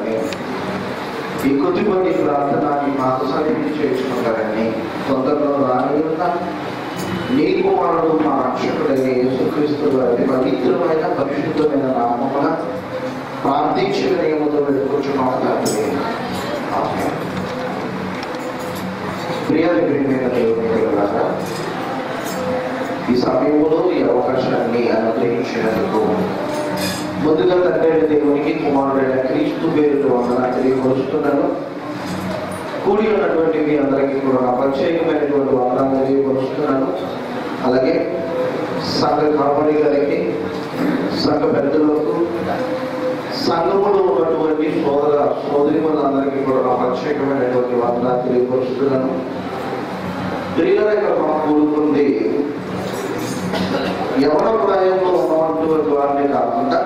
చేర్చుకుంటారని ఈ కొద్దిపాటి ప్రార్థన ఈ మాకు సన్నిధి చేర్చుకుంటారని తొందరలో రాని ఉన్న నీ కుమారుడు మా రక్షకుడైన యేసుక్రీస్తు వారి పవిత్రమైన పరిశుద్ధమైన నామమున ప్రార్థించిన నియమంతో వెళ్ళుకుంటున్నాం తండ్రి ఆమేన్. ప్రియ ప్రియమైన దేవుని పిల్లలారా ఈ సమయంలో ఈ అవకాశాన్ని అనుగ్రహించినందుకు ముందుగా తండ్రి దేవునికి కుమారుడైన క్రీస్తు పేరు వందన తెలియపరుస్తున్నాను కూడి ఉన్నటువంటి మీ అందరికీ కూడా నా ప్రత్యేకమైనటువంటి వందనాలు తెలియపరుస్తున్నాను అలాగే సంఘ కాపడి గారికి సంఘ పెద్దలకు సంఘములో ఉన్నటువంటి సోదర సోదరిమలందరికీ కూడా నా ప్రత్యేకమైనటువంటి వందనాలు తెలియపరుస్తున్నాను స్త్రీల ఇక్కడ మనం కూడుకుంది యవన ప్రాయంలో ఉన్నటువంటి వారిని కాకుండా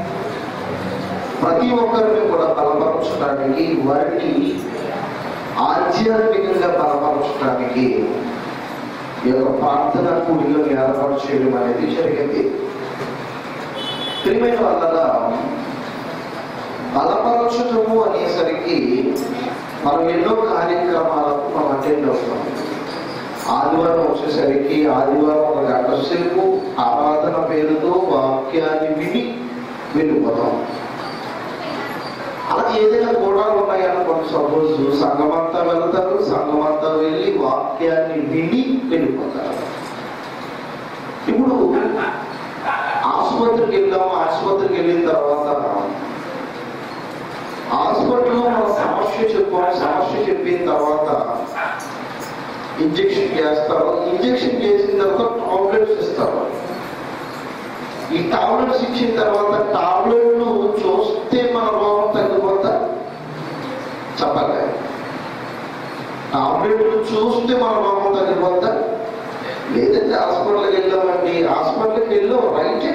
ప్రతి ఒక్కరిని కూడా బలపరచడానికి వారిని ఆధ్యాత్మికంగా బలపరచడానికి ఈ యొక్క ప్రార్థన కూడిలో ఏర్పాటు చేయడం అనేది జరిగింది ప్రియమైన వల్ల బలపరచటము అనేసరికి మనం ఎన్నో కార్యక్రమాలకు మనం అటెండ్ అవుతాం ఆదివారం వచ్చేసరికి ఆదివారం ఒక గంట సేపు ఆరాధన పేరుతో వాక్యాన్ని విని వెళ్ళిపోతాం అలా ఏదైనా గోడాలు ఉన్నాయనుకోండి సపోజ్ సంఘమంతా వెళ్తారు సంఘమంతా వెళ్ళి వాక్యాన్ని విని వెళ్ళిపోతారు ఇప్పుడు ఆసుపత్రికి వెళ్దాం ఆసుపత్రికి వెళ్ళిన తర్వాత హాస్పిటల్లో మన సమస్య చెప్పాం సమస్య చెప్పిన తర్వాత ఇంజెక్షన్ చేస్తారు ఇంజెక్షన్ చేసిన తర్వాత టాబ్లెట్స్ ఇస్తారు ఈ టాబ్లెట్స్ ఇచ్చిన తర్వాత టాబ్లెట్లు చూస్తే మన రోగం తగ్గిపోతా చెప్పాలి టాబ్లెట్లు చూస్తే మన రోగం తగ్గిపోతా లేదంటే హాస్పిటల్కి వెళ్ళామండి హాస్పిటల్కి వెళ్ళాం రైటే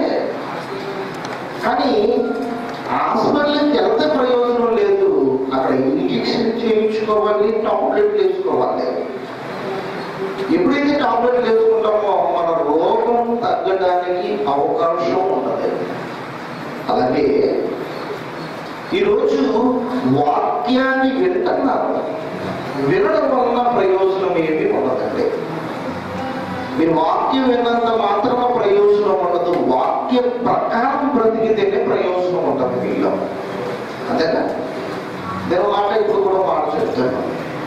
కానీ హాస్పిటల్కి వెళ్తే ప్రయోజనం లేదు అక్కడ ఇంజెక్షన్ చేయించుకోవాలి టాబ్లెట్ వేసుకోవాలి ఎప్పుడైతే టాబ్లెట్ వేసుకుంటామో మన రోగం తగ్గడానికి అవకాశం ఉన్నది అలాగే ఈరోజు వాక్యాన్ని వింటున్నారు వినడం వలన ప్రయోజనం ఏమీ ఉండదండి మీరు వాక్యం విన్నంత మాత్రమే ప్రయోజనం ఉండదు వాక్య ప్రకారం బ్రతికితేనే ప్రయోజనం ఉంటుంది మీలో అంతేనా నేను మాట ఇప్పుడు కూడా మాట చెప్తాను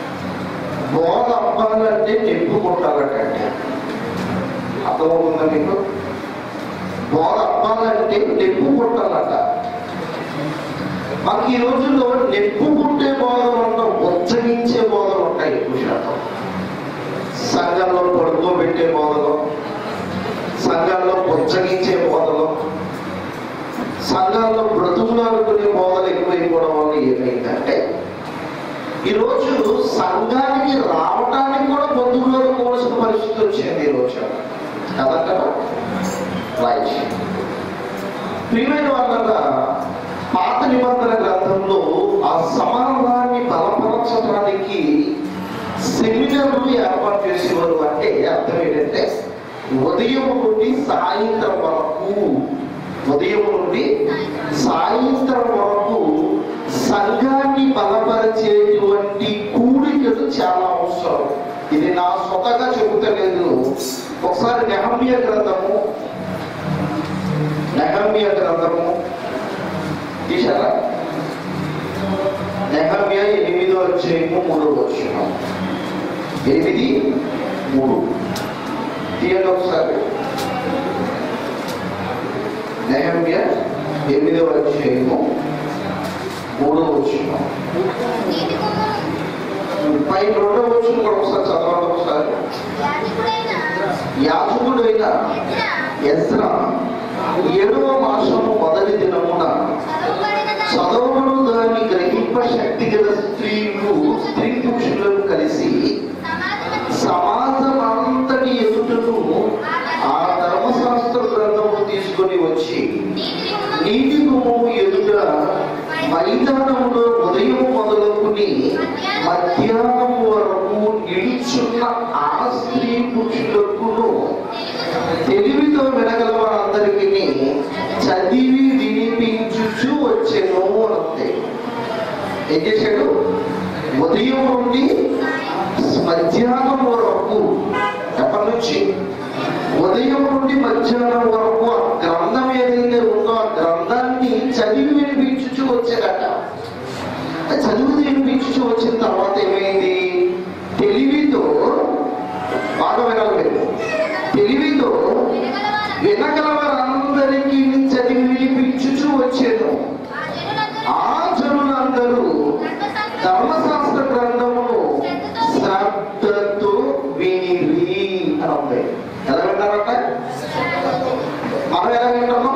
బోధ అవ్వాలంటే నిప్పు కొట్టాలటండి అర్థమవుతుందా మీకు బోధ అవ్వాలంటే నిప్పు కొట్టాలట మాకు ఈ రోజుల్లో నిప్పు పుట్టే బోధలు ఉంటాం ఉచ్చగించే బోధలు ఉంటాయి ఎక్కువ శాతం సంఘంలో పడుకోబెట్టే బోధలు సంఘాల్లో పుచ్చగించే బోధలు సంఘాల్లో బ్రతుకులాడుకునే బోధలు ఎక్కువైపోవడం వల్ల ఏమైందంటే ఈరోజు సంఘానికి రావడానికి కూడా బంధువులు కోవాల్సిన పరిస్థితి వచ్చింది ఈరోజు కదంటారా రైట్ ప్రియమైన వాళ్ళ పాత నిబంధన గ్రంథంలో ఆ సమాధాన్ని బలపరచడానికి సెమినార్లు ఏర్పాటు చేసేవారు అంటే అర్థం ఏంటంటే ఉదయం నుండి సాయంత్రం వరకు ఉదయం నుండి సాయంత్రం వరకు సంఘాన్ని బలపరిచేటువంటి కూడికలు చాలా అవసరం ఇది నా సొంతగా చెబుతలేదు ఒకసారి నెహమ్య గ్రంథము నెహమ్య గ్రంథము తీసారా నెహమ్య ఎనిమిదో అధ్యాయము మూడో వచ్చిన ఎనిమిది మూడు తీయండి ఒకసారి నెహమ్య ఎనిమిదో అధ్యాయము మూడో వచ్చిన నీటి కొమ్మును పై రెండో వచ్చిన కూడా ఒకసారి చదవండి ఒకసారి యాజకుడైన యాజకుడైన ఎజ్రా ఎస్రా ఏడవ మాసము మొదటి దినమున చదవబడిన దాన్ని చదవను దాన్ని గ్రహింప శక్తి గల స్త్రీలు స్త్రీ పురుషులను కలిసి సమాధిని సమాజమంతటి ఎదుటను ఆ ధర్మశాస్త్ర గ్రంథము తీసుకొని వచ్చి నీటి కొమ్మును నీటి గుమ్మము ఎదుట మైదానములో ఉదయం మొదలుకుని మధ్యాహ్నం వరకు నిలుచున్న ఆ స్త్రీ పురుషులకును తెలివితో వినగల వారందరికీ చదివి వినిపించుచు వచ్చెను అంతే ఏం చేశాడు ఉదయం నుండి మధ్యాహ్నం వరకు ఎప్పటి నుంచి ఉదయం నుండి మధ్యాహ్నం వరకు ఆ గ్రంథం ఏదైతే ఉందో ఆ గ్రంథాన్ని చదివి వినిపించుచు వచ్చేదట ఆ చదివి వినిపించుచు వచ్చిన తర్వాత ఏమైంది తెలివితో బాగా వినాలి మీరు తెలివితో వినగలవారందరూ వినగల వారందరికీ చదివి వినిపించుచు వచ్చేను ఆ జనులందరూ ఆ జనులందరూ ధర్మశాస్త్ర గ్రంథమును శ్రద్ధతో వినిరి అని ఉంది ఎలా విన్నారట మనం ఎలా వింటున్నాం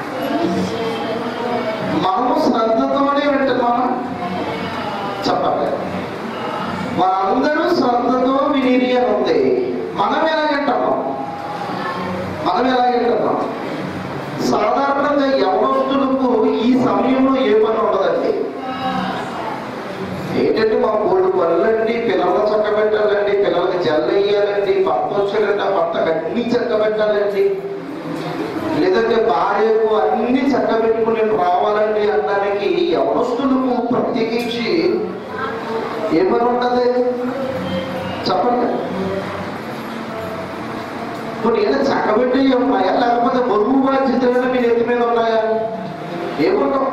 మనము శ్రద్ధతోనే వింటున్నామా చెప్పండి వారందరూ శ్రద్ధతో వినిరి అని ఉంది మనం ఎలా వింటున్నాం మనం ఎలా వింటున్నాం సాధారణంగా యవనస్తులకు ఈ సమయంలో ఏ పని ఉండదండి ఏంటంటే మా మూడు పనులండి పిల్లలు చక్కబెట్టాలండి పిల్లలకి జల్లు వేయాలండి భర్త వచ్చాడంటే ఆ భర్తకు అన్ని చక్కబెట్టాలండి లేదంటే భార్యకు అన్ని చక్కబెట్టుకుని రావాలండి అనడానికి యవనస్తులకు ప్రత్యేకించి ఏ పని ఉంటది చెప్పండి ఇప్పుడు ఏదో చక్కబెట్టి ఉన్నాయా లేకపోతే బరువు బాధ్యతలు మీ నెత్తి మీద ఉన్నాయా ఏముండవు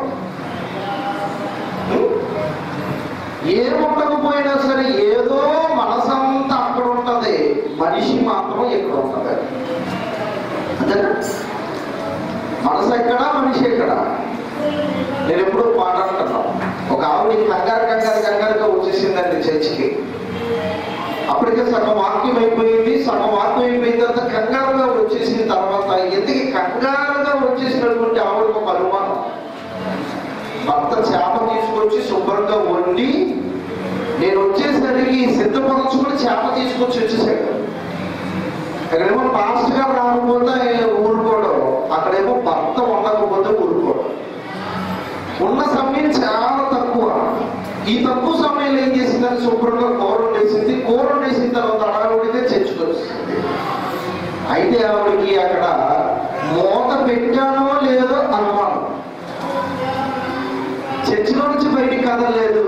ఉం? ఏముండకపోయినా సరే ఏదో మనసంతా అక్కడ ఉంటది మనిషి మాత్రం ఇక్కడ ఉంటది అంతేనా మనసు ఎక్కడ మనిషి ఎక్కడ నేను ఎప్పుడు మాట్లాడుతున్నాను ఒక ఆవిడ కంగారు కంగారు కంగారుగా వచ్చేసిందండి చర్చికి అప్పటికే సగం వాక్యం అయిపోయింది సగం వాక్యం అయిపోయిన తర్వాత కంగారుగా వచ్చేసిన తర్వాత ఎందుకు కంగారుగా వచ్చేసినటువంటి ఆవిడకు ఒక అనుమానం భర్త చేప తీసుకొచ్చి శుభ్రంగా వండి నేను వచ్చేసరికి సిద్ధపరచుకుని చేప తీసుకొచ్చి వచ్చేసాడు అక్కడేమో పాస్ట్ గా రాకపోతే ఊరుకోవడం అక్కడేమో భర్త ఉండకపోతే ఊరుకోవడం ఉన్న సమయం చాలా తక్కువ ఈ తక్కువ సమయంలో ఏం చేసిందని శుభ్రంగా కూర వండేసింది కూర వండేసిన తర్వాత అడగడితే చర్చకొచ్చింది అయితే ఆవిడకి అక్కడ మూత పెట్టానో లేదో అనుమానం చర్చిలో నుంచి బయటికి కదలలేదు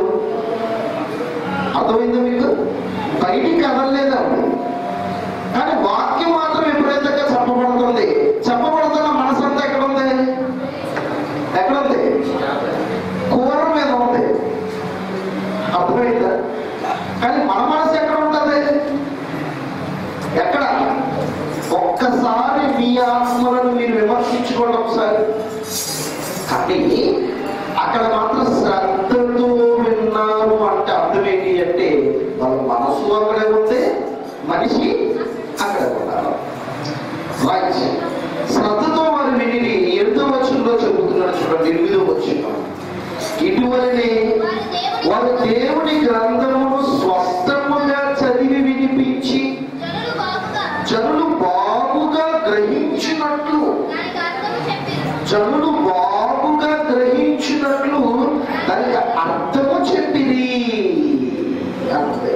అర్థమైందా మీకు బయటికి కదలలేదు ఆవిడ కానీ వాక్యం మాత్రం విపరీతంగా చెప్పబడుతుంది చెప్పబడుతున్న మనసంతా ఎక్కడ ఉంది ఎక్కడ ఉంది కూర మీద ఉంది అర్థమైందా కానీ మన మనసు ఎక్కడ ఉంటుంది ఎక్కడ ఒక్కసారి మీ ఆత్మలను మీరు విమర్శించుకోండి ఒకసారి కానీ అక్కడ మాత్రం శ్రద్ధతో విన్నారు అంటే అర్థం ఏంటి అంటే వాళ్ళ మనసు అక్కడే ఉంది మనిషి అక్కడే ఉన్నారు రైట్ శ్రద్ధతో వారు విని ఎంతో వచ్చంలో చెబుతున్నాడు చూడండి ఎనిమిదో వచ్చిన ఇటువలనే వారు దేవుని గ్రంథమును స్పష్టముగా చదివి వినిపించి జనులు బాగుగా జనులు బాగుగా గ్రహించినట్లు దానికి అర్థము చెప్పిరు జనులు బాగుగా గ్రహించినట్లు దానికి అర్థము చెప్పిరి అంతే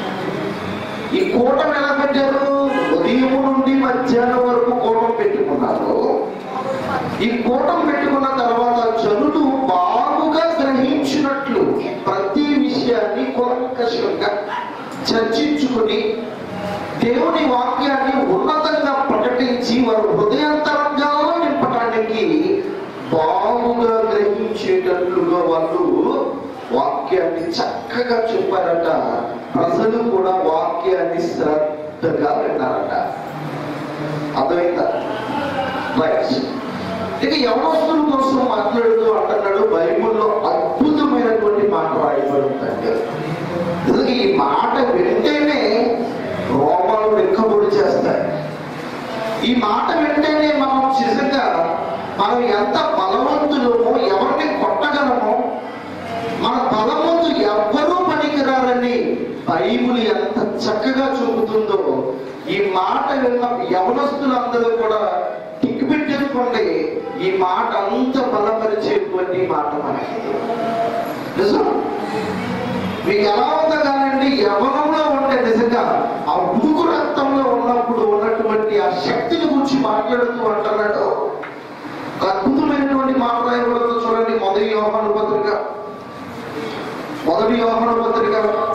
ఈ కూటం ఎలా పెట్టారు ఉదయం నుండి మధ్యాహ్నం వరకు కూటం పెట్టుకున్నారు ఈ కూటం పెట్టుకున్న తర్వాత జనులు బాగుగా గ్రహించినట్లు ప్రతి విషయాన్ని కూలంకషంగా చర్చించుకుని దేవుని వాక్యాన్ని ఉన్నతంగా ప్రకటించి వారు హృదయాంతరంగాలో నింపడానికి బాగుగా గ్రహించేటట్లుగా వాళ్ళు వాక్యాన్ని చక్కగా చెప్పారట ప్రజలు కూడా వాక్యాన్ని శ్రద్ధగా విన్నారట అర్థమైందా రైట్ ఇక యవనస్తుల కోసం మాట్లాడుతూ అంటున్నాడు బైబిల్లో అద్భుతమైనటువంటి మాట రాయబడి ఉందండి నిజంగా ఈ మాట వింటేనే రోమాలు వెక్కబడి చేస్తాయి ఈ మాట వింటేనే మనం నిజంగా మనం ఎంత బలవంతులమో ఎవరిని కొట్టగలమో మన బలవంతు ఎవ్వరూ పనికిరారని బైబిల్ ఎంత చక్కగా చూపుతుందో ఈ మాట విన్న యవనస్తులందరూ కూడా టిక్ పెట్టేసుకోండి ఈ మాట అంత బలపరిచేటువంటి మాట మనకి నిజం మీకు ఎలా ఉందో కానండి యవనంలో ఉంటే నిజంగా ఆ ఉడుకు రక్తంలో ఉన్నప్పుడు ఉన్నటువంటి ఆ శక్తిని గురించి మాట్లాడుతూ అంటున్నాడు ఒక అద్భుతమైనటువంటి మాట రాయబడుతుంది చూడండి మొదటి యోహాను పత్రిక మొదటి యోహన పత్రిక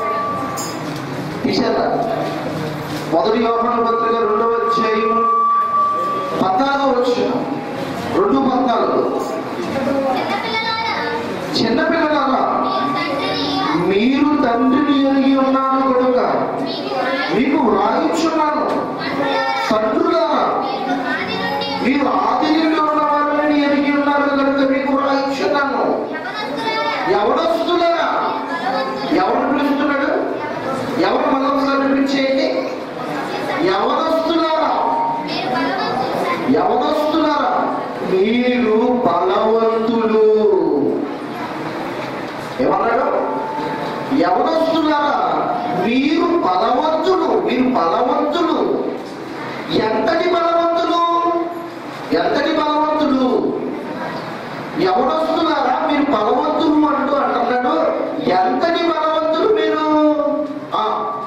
తీశారా మొదటి యోహన పత్రిక రెండవ అధ్యాయం పద్నాలుగు వచ్చిన రెండు పద్నాలుగు చిన్నపిల్లలారా, చిన్నపిల్లలారా మీరు తండ్రిని, మీరు తండ్రిని ఎరిగి ఉన్నాను కనుక మీకు వ్రాయి- మీకు వ్రాయించున్నాను తండ్రులారా, తండ్రులారా మీరు ఆది నుండి మీరు ఆది నుండి ఉన్న వారిని ఎరిగి ఉన్నారు కనుక మీకు వ్రాయించున్నాను యవనస్తులారా, ఎవడొస్తున్నారా బలవంతులు, ఎవరు పిలుస్తున్నాడు ఎవరు మనసు అనిపించేయండి ఎవరొస్తున్నారా మీరు బలవంతులు, ఎవరొస్తున్నారా మీరు బలవంతులు ఏమన్నాడు ఎవరొస్తున్నారా మీరు బలవంతులు మీరు బలవంతులు ఎంతటి బలవంతులు ఎంతటి బలవంతులు ఎవరొస్తున్నారా మీరు బలవంతులు అంటూ అంటున్నాడు ఎంతటి బలవంతులు మీరు ఆ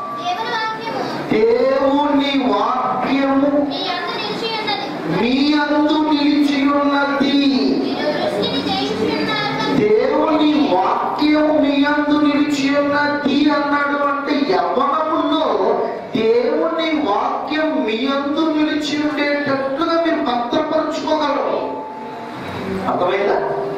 దేవుని దేవుని వాక్యము వాక్యము మీ యందు నిలిచి ఉన్నది. మీ అందు నిలిచి ఉన్నది మీరు దృష్టిని జయించుచున్నారు కనుక దేవుని వాక్యము మీ అందు నిలిచి ఉన్నది అన్నాడు అంటే యవ్వనములో దేవుని వాక్యం మీ అందు నిలిచి ఉండేటట్లుగా మీరు భద్రపరుచుకోగలరు అర్థమైందా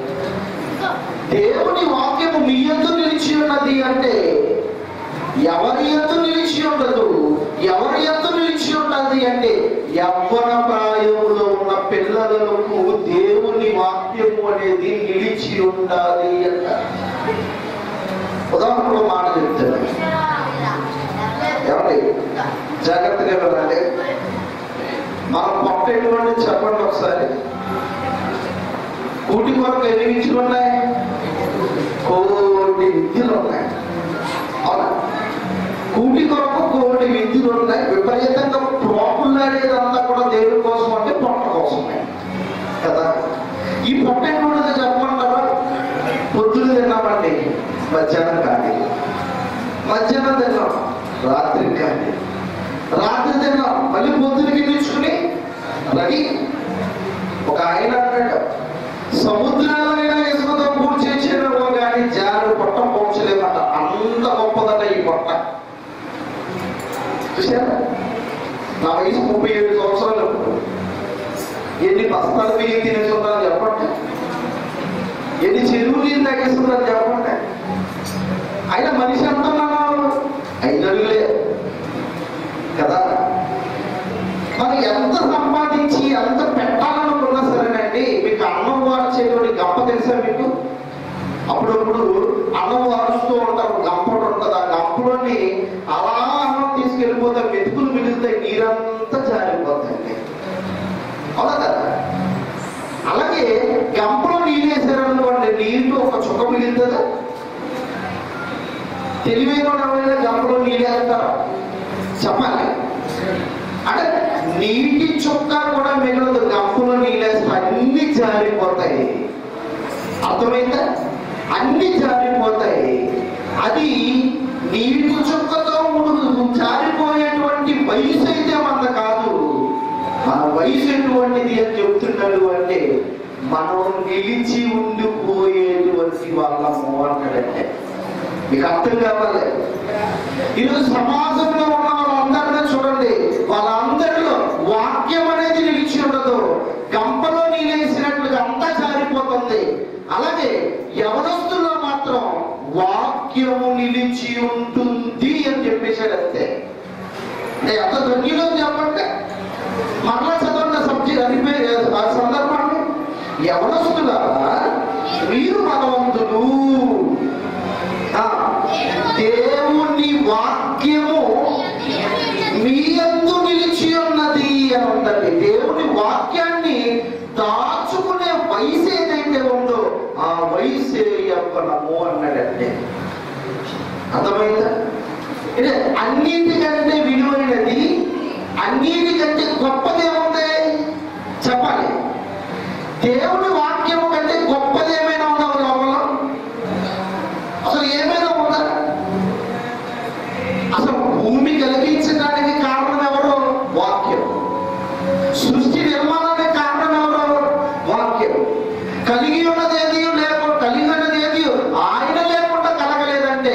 దేవుని వాక్యము మీ అందు నిలిచి ఉన్నది అంటే ఎవరి ఎందు నిలిచి ఉండదు ఎవరి ఎందు నిలిచి ఉన్నది అంటే యవ్వన ప్రాయంలో ఉన్న పిల్లలకు దేవుని వాక్యము అనేది నిలిచి ఉండాలి అంట ఉదాహరణలో మాట చెప్తాను ఏమండి జాగ్రత్తగా వినండి మనం పొట్ట ఎటువంటి చెప్పండి ఒకసారి కూటి కొరకు ఎన్ని విద్యలు ఉన్నాయి కోటి విద్యలు ఉన్నాయి అవునా కూటి కొరకు కోటి విద్యలు ఉన్నాయి విపరీతంగా ప్రాపులాడేదంతా కూడా దేవుడి కోసం అంటే పొట్ట కోసమే కదా ఈ పొట్ట ఎటువంటిది చెప్పమంటారా పొద్దున తిన్నామండి మధ్యాహ్నం కానీ మధ్యాహ్నం తిన్నాం రాత్రి కానీ రాత్రి తిన్నాం మళ్ళీ పొద్దునకి తెచ్చుకుని రెడీ ఒక ఆయన అన్నాడు సముద్రాలైనా ఇసుకతో పూర్తి చేసేమో కానీ జారు పొట్ట పోల్చలేమట అంత గొప్పదట ఈ పొట్ట చూసారా నా వయసు ముప్పై ఏడు సంవత్సరాలు ఇప్పుడు. ఎన్ని బస్తాలు బియ్యం తినేస్తున్నారు చెప్పండి ఎన్ని చెరువు నీళ్ళు తాగేస్తున్నారు చెప్పండి అయినా మనిషి ఎంత ఉన్నాడు ఐదు అడుగులే కదా మరి ఎంత సంపాదించి ఎంత పెట్టాలనుకున్నా సరేనండి మీకు అన్నం వార్చేటువంటి గంప తెలుసా మీకు అప్పుడప్పుడు అన్నం వారుస్తూ ఉంటారు గంపడు ఉంటుంది ఆ గంపలోని అలా అన్నం తీసుకెళ్ళిపోతే మెతుకులు మిగులుతాయి నీరంతా జారిపోతాయండి అవునా కదా అలాగే గంపలో నీళ్ళు వేసారనుకోండి నీళ్ళు ఒక చుక్క మిగులుతుందా తెలివైన వాడు ఎవరైనా గంపలో నీళ్ళు వేస్తారా చెప్పాలి అంటే నీటి చుక్క కూడా మిగలదు గంపలో నీళ్ళేస్తే అన్ని జారిపోతాయి అర్థమైందా అన్ని జారిపోతాయి అది నీటి చుక్కతో ముడుగు జారిపోయేటువంటి వయసు అయితే మన కాదు మన వయసు ఎటువంటిది అని చెప్తున్నాడు అంటే మనం నిలిచి ఉండిపోయేటువంటి వాళ్ళము అంటాడంటే మీకు అర్థం కావాలి ఈరోజు సమాజంలో ఉన్న వాళ్ళందరినీ చూడండి వాళ్ళందరిలో వాక్యం అనేది నిలిచి ఉండదు గంపలో నీళ్ళేసినట్లుగా అంతా జారిపోతుంది అలాగే యవనస్తుల్లో మాత్రం వాక్యము నిలిచి ఉంటుంది అని చెప్పేశాడు అంతే నేను ఎంత ధన్యులో చెప్పండి మరలా చదవండి సబ్జెక్ట్ అనిపే ఆ సందర్భాన్ని యవనస్తులారా మీరు బలవంతులు ఆ, దేవుని వాక్యము మీ యందు నిలిచి ఉన్నది అని ఉందండి దేవుని వాక్యాన్ని దాచుకునే వయసు ఏదైతే ఉందో ఆ వయసే యవ్వనము అన్నాడంటే అర్థమైందా ఇది అన్నిటికంటే విలువైనది అన్నిటికంటే గొప్పది ఏముంది చెప్పాలి దేవుని వాక్యము కంటే గొప్పది ఏమైనా ఉందా లోపల అసలు ఏమైనా ఉందా అసలు భూమి కలిగించడానికి కారణం ఎవరు వాక్యం సృష్టి నిర్మాణానికి కారణం ఎవరు వాక్యం కలిగి ఉన్నది ఏది లేకుండా కలిగి ఉన్నది ఏది ఆయన లేకుండా కలగలేదంటే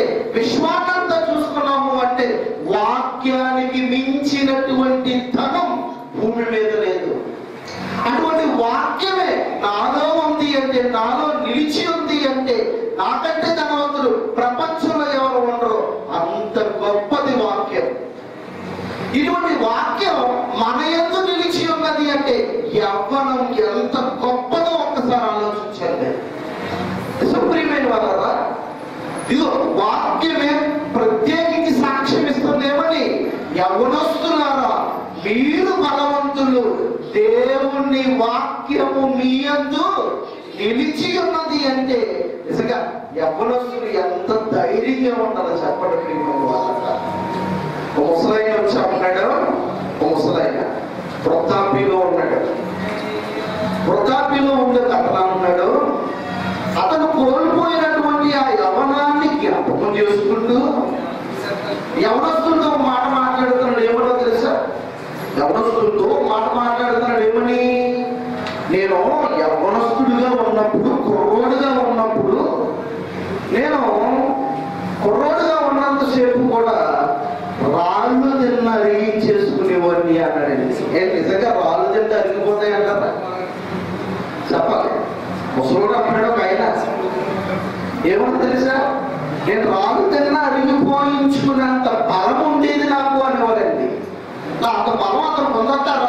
ప్రపంచంలో ఎవరు ఉండరు అంత గొప్పది వాక్యం ఇటువంటి వాక్యం మన ఎందు నిలిచి ఉన్నది అంటే యవ్వనం ఎంత గొప్పదో ఒక్కసారి ఆలోచించండి సుప్రీమైన వాళ్ళరా ఇదో వాక్యమే ప్రత్యేకించి సాక్ష్యం ఇస్తుందేమని యవనస్తులారా మీరు బలవంతులు దేవుని వాక్యము మీ అందు నిలిచి ఉన్నది అంటే నిజంగా యవనస్తులు ఎంత ధైర్యంగా ఉండాలో చెప్పండి ప్రియమైన వాళ్ళ ఒక ముసలాయన వచ్చి అన్నాడు ఒక ముసలాయన వృద్ధాప్యంలో ఉన్నాడు వృద్ధాప్యంలో ఉండే అతను అన్నాడు అతను కోల్పోయినటువంటి ఆ యవనాన్ని జ్ఞాపకం చేసుకుంటూ యవనస్తులతో ఒక మాట మాట్లాడుతున్నాడు ఏమనో తెలుసా యవనస్తులతో ఒక మాట మాట్లాడుతున్నాడు ఏమని నేను యవనస్తుడిగా ఉన్నప్పుడు కుర్రోడుగా ఉన్నప్పుడు నేను కుర్రోడుగా ఉన్నంతసేపు కూడా రాళ్ళు తిన్న అరిగించేసుకునేవాడిని అన్నాడండి ఏ నిజంగా రాళ్ళు తింటే అరిగిపోతాయి అంటారా చెప్పాలి ముసలుడు అన్నాడు ఒక ఆయన ఏమన్నా తెలుసా నేను రాళ్ళు తిన్నా అరిగిపోయించుకున్నంత బలం ఉండేది నాకు అనేవాడండి నా అంత బలం అతను పొందొస్తారా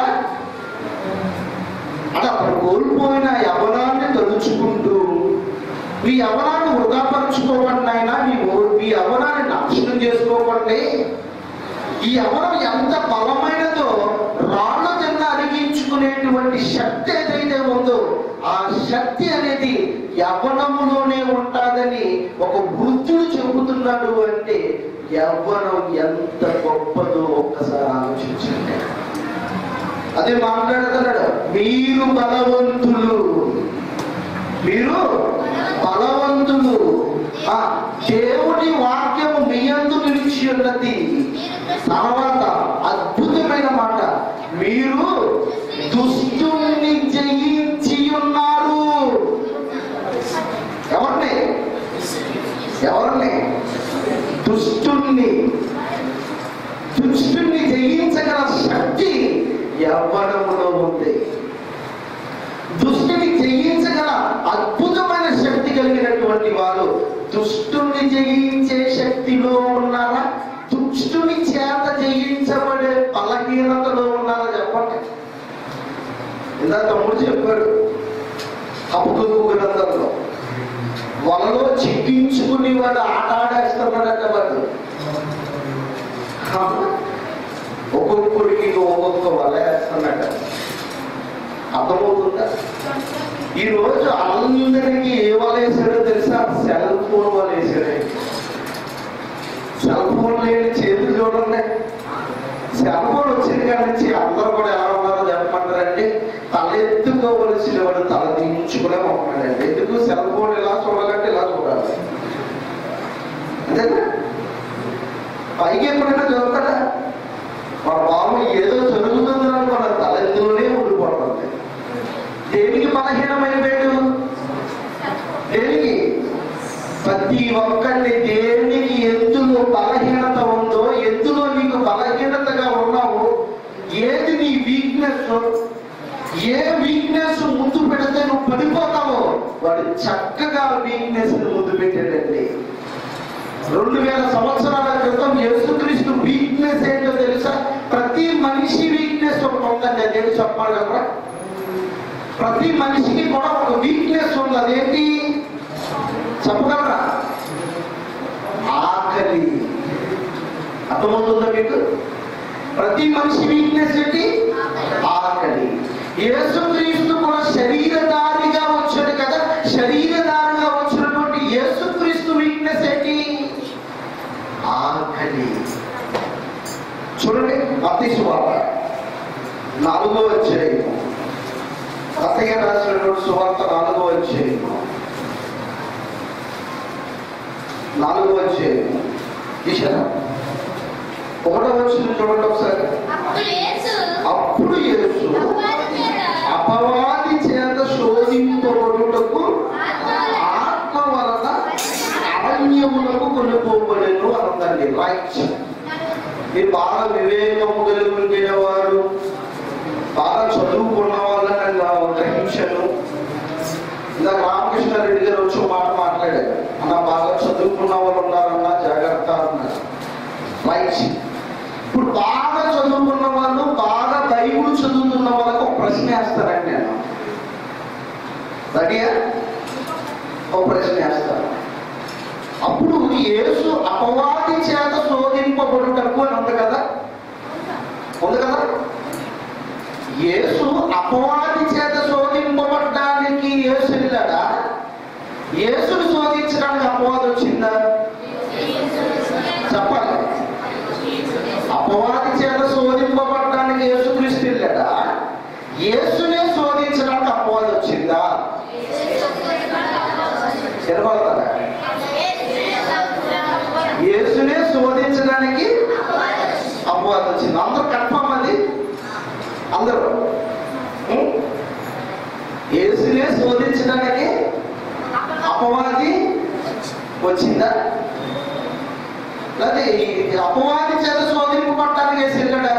అంటే అతను కోల్పోయిన యవనాన్ని తలుచుకుంటూ మీ యవనాన్ని వృధాపరచుకోకండి ఆయన మీ ఓ- మీ యవనాన్ని నాశనం చేసుకోకండి ఈ యవనం ఎంత బలమైనదో రాళ్ళు తిన్న అరిగించుకునేటువంటి శక్తి ఏదైతే ఉందో ఆ శక్తి అనేది యవ్వనములోనే ఉంటాదని ఒక వృద్ధుడు చెబుతున్నాడు అంటే యవ్వనం ఎంత గొప్పదో ఒక్కసారి ఆలోచించండి అదే మాట్లాడుతున్నాడు మీరు బలవంతులు మీరు బలవంతులు ఆ దేవుని వాక్యము మీ అందు నిలిచి ఉన్నది తర్వాత అద్భుతమైన మాట మీరు దుష్టుని జయించి ఉన్నారు ఎవరిని ఎవరిని దుష్టుణ్ణి దుష్టుణ్ణి జయించగల శక్తి యవ్వనములో ఉంది దుష్టుని జయించగల అద్భుతమైన శక్తి కలిగినటువంటి వారు దుష్టుని జయించే శక్తిలో ఉన్నారా దుష్టుని చేత జయించబడే బలహీనతలో ఉన్నారా చెప్పండి ఇందా తమ్ముడు చెప్పాడు అప్పుడు గ్రంథంలో వలలో చిక్కించుకుని వాడు ఆట ఆడేస్తున్నాడట వాడు ఒక్కొక్కడికి ఒక్కొక్క వల వేస్తున్నాడు అర్థమవుతుందా ఈ రోజు అందరికీ ఏ వల వేసాడో తెలుసా సెల్ ఫోన్ వల వేసాడు సెల్ ఫోన్ లేని చేతులు చూడండి సెల్ ఫోన్ వచ్చిన కాడి నుంచి అందరూ కూడా ఎలా ఉన్నారో చెప్పమంటారండి తల ఎత్తుకోవలసిన వాడు తల దించుకునే ఉంటున్నాడండి ఎందుకు సెల్ ఫోన్ ఇలా చూడాలంటే ఇలా చూడాలి అంతేనా పైకి ఎప్పుడైనా చదువుతాడా మన బాబు ఏదో జరుగుతుందని మన తల ఎత్తులోనే ఉండిపోతుంది దేనికి బలహీనమైపోయాడు దేనికి ప్రతి ఒక్కరిని దేనికి ఎందులో బలహీనత ఉందో ఎందులో నీకు బలహీనతగా ఉన్నావు ఏది నీ వీక్నెస్ ఏ వీక్నెస్ ముందు పెడితే నువ్వు పడిపోతావో వాడు చక్కగా వీక్నెస్ ముందు పెట్టాడండి రెండు వేల సంవత్సరాల క్రితం యేసుక్రీస్తు వీక్నెస్ ఏంటో తెలుసా ప్రతి మనిషి వీక్నెస్ ఒకటి ఉందండి అదేంటి చెప్పగలరా ప్రతి మనిషికి కూడా ఒక వీక్నెస్ ఉంది అదేంటి చెప్పగలరా ఆకలి అర్థమవుతుందా మీకు ప్రతి మనిషి వీక్నెస్ ఏంటి ఆకలి యేసుక్రీస్తు కూడా శరీరధారిగా వచ్చాడు కదా శరీరధారిగా వచ్చినటువంటి యేసుక్రీస్తు వీక్నెస్ ఏంటి ఆకలి చూడండి మతీసు వార్త నాలుగో అధ్యాయము అత్తయ్య రాసినటువంటి సువార్త నాలుగో అధ్యాయము నాలుగో అధ్యాయము తీసారా ఒకటో వచ్చిన చూడండి ఒకసారి అప్పుడు యేసు అప్పుడు యేసు అపవాది చేత అపవాది చేత శోధింపబడుటకు ఆత్మవలన ఆత్మ వలన అరణ్యములకు కొనుక్కోబడేను అనందండి రైట్ మీరు బాగా వివేకము కలిగిన వారు బాగా చదువుకున్న వాళ్ళని నేను గ్రహించాను ఇలా రామకృష్ణారెడ్డి గారు వచ్చి ఒక మాట మాట్లాడారు ఆ అన్న బాగా చదువుకున్న వాళ్ళు ఉన్నారన్న జాగ్రత్త అన్నారు రైట్ ఇప్పుడు బాగా చదువుకున్న వాళ్ళు బాగా బైబుల్ చదువుతున్న వాళ్ళకి ఒక ప్రశ్న వేస్తానండి నేను రెడీయా ఒక ప్రశ్న వేస్తాను అప్పుడు యేసు అపవాది చేత శోధింపబడుటకు అని ఉంది కదా ఉంది కదా యేసు అపవాది చేత శోధింపబడ్డానికి యేసు వెళ్ళాడా యేసును శోధించడానికి అపవాది వచ్చిందా చెప్పాలి అపవాది చేత శోధింపబడడానికి యేసుక్రీస్తు వెళ్ళాడా యేసునే శోధించడానికి అపవాది వచ్చిందా తెలవగలరా యేసునే శోధించడానికి అపవాది వచ్చింది అందరూ కన్ఫర్మ్ అది అందరూ ఉం? యేసునే శోధించడానికి అపవాది వచ్చిందా లేదా ఈ అపవాది చేత శోధింపబడటానికి వేసి వెళ్ళాడా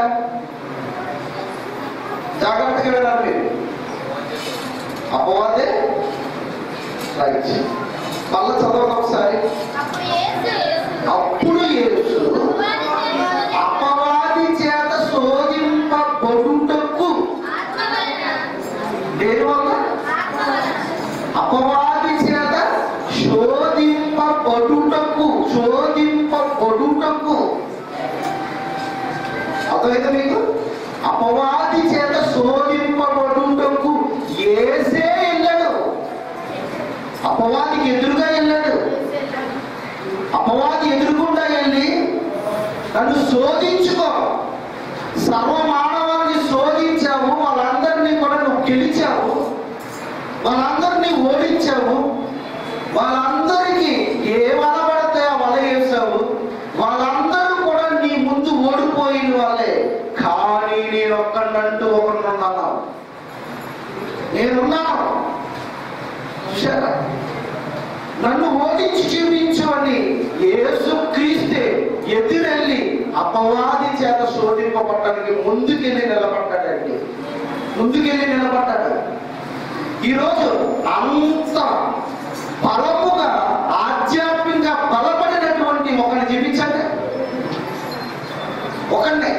జాగ్రత్తగా వెళ్ళాలి మీరు అపవాదే రైట్ మళ్ళా చదవండి ఒకసారి అప్పుడు యేసు అపవాది చేత శోధింపబడుటకు దేని వల్ల అపవాది చేత శోధింపబడుటకు శోధింపబడుటకు అర్థమైతే మీకు అపవాది చేత శోధింపబడుటకు ఏసే వెళ్ళాడు అపవాదికి ఎదురుగా వెళ్ళాడు అపవాది ఎదురుకుండా వెళ్ళి నన్ను శోధించుకో సర్వ మానవాన్ని శోధించావు వాళ్ళందరినీ కూడా నువ్వు గెలిచావు వాళ్ళందరినీ ఓడించావు వాళ్ళందరికీ ఏ వల పడితే ఆ వల వేసావు వాళ్ళందరూ కూడా నీ ముందు ఓడిపోయిన వాళ్ళే కానీ నేను ఒక్కడంటూ ఒకడున్నాను నేనున్నాను చూశారా నన్ను ఓడించి చూపించు అని యేసు క్రీస్తే ఎదురెళ్ళి అపవాది చేత శోధింపబట్టడానికి ముందుకెళ్ళి నిలబడ్డాడండి ముందుకెళ్ళి నిలబడ్డాడు ఈరోజు అంత బలముగా ఆధ్యాత్మికంగా బలపడినటువంటి ఒకరిని చూపించండి ఒకరిని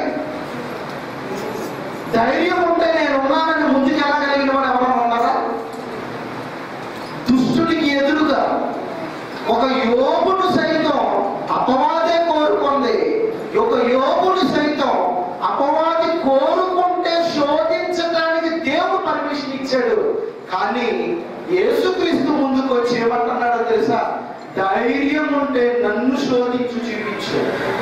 ధైర్యం ఉంటే నేను ఉన్నానని ముందుకు వెళ్ళగలిగిన వాడు ఎవరైనా ఉన్నారా దుష్టుడికి ఎదురుగా ఒక యోగును సైతం అపవాదే కోరుకుంది ఒక యోగును సైతం అపవాది కోరుకుంటే శోధించడానికి దేవుడు పర్మిషన్ ఇచ్చాడు కానీ యేసుక్రీస్తు ముందుకు వచ్చి ఏమంటున్నాడో తెలుసా ధైర్యం ఉంటే నన్ను శోధించు చూపించు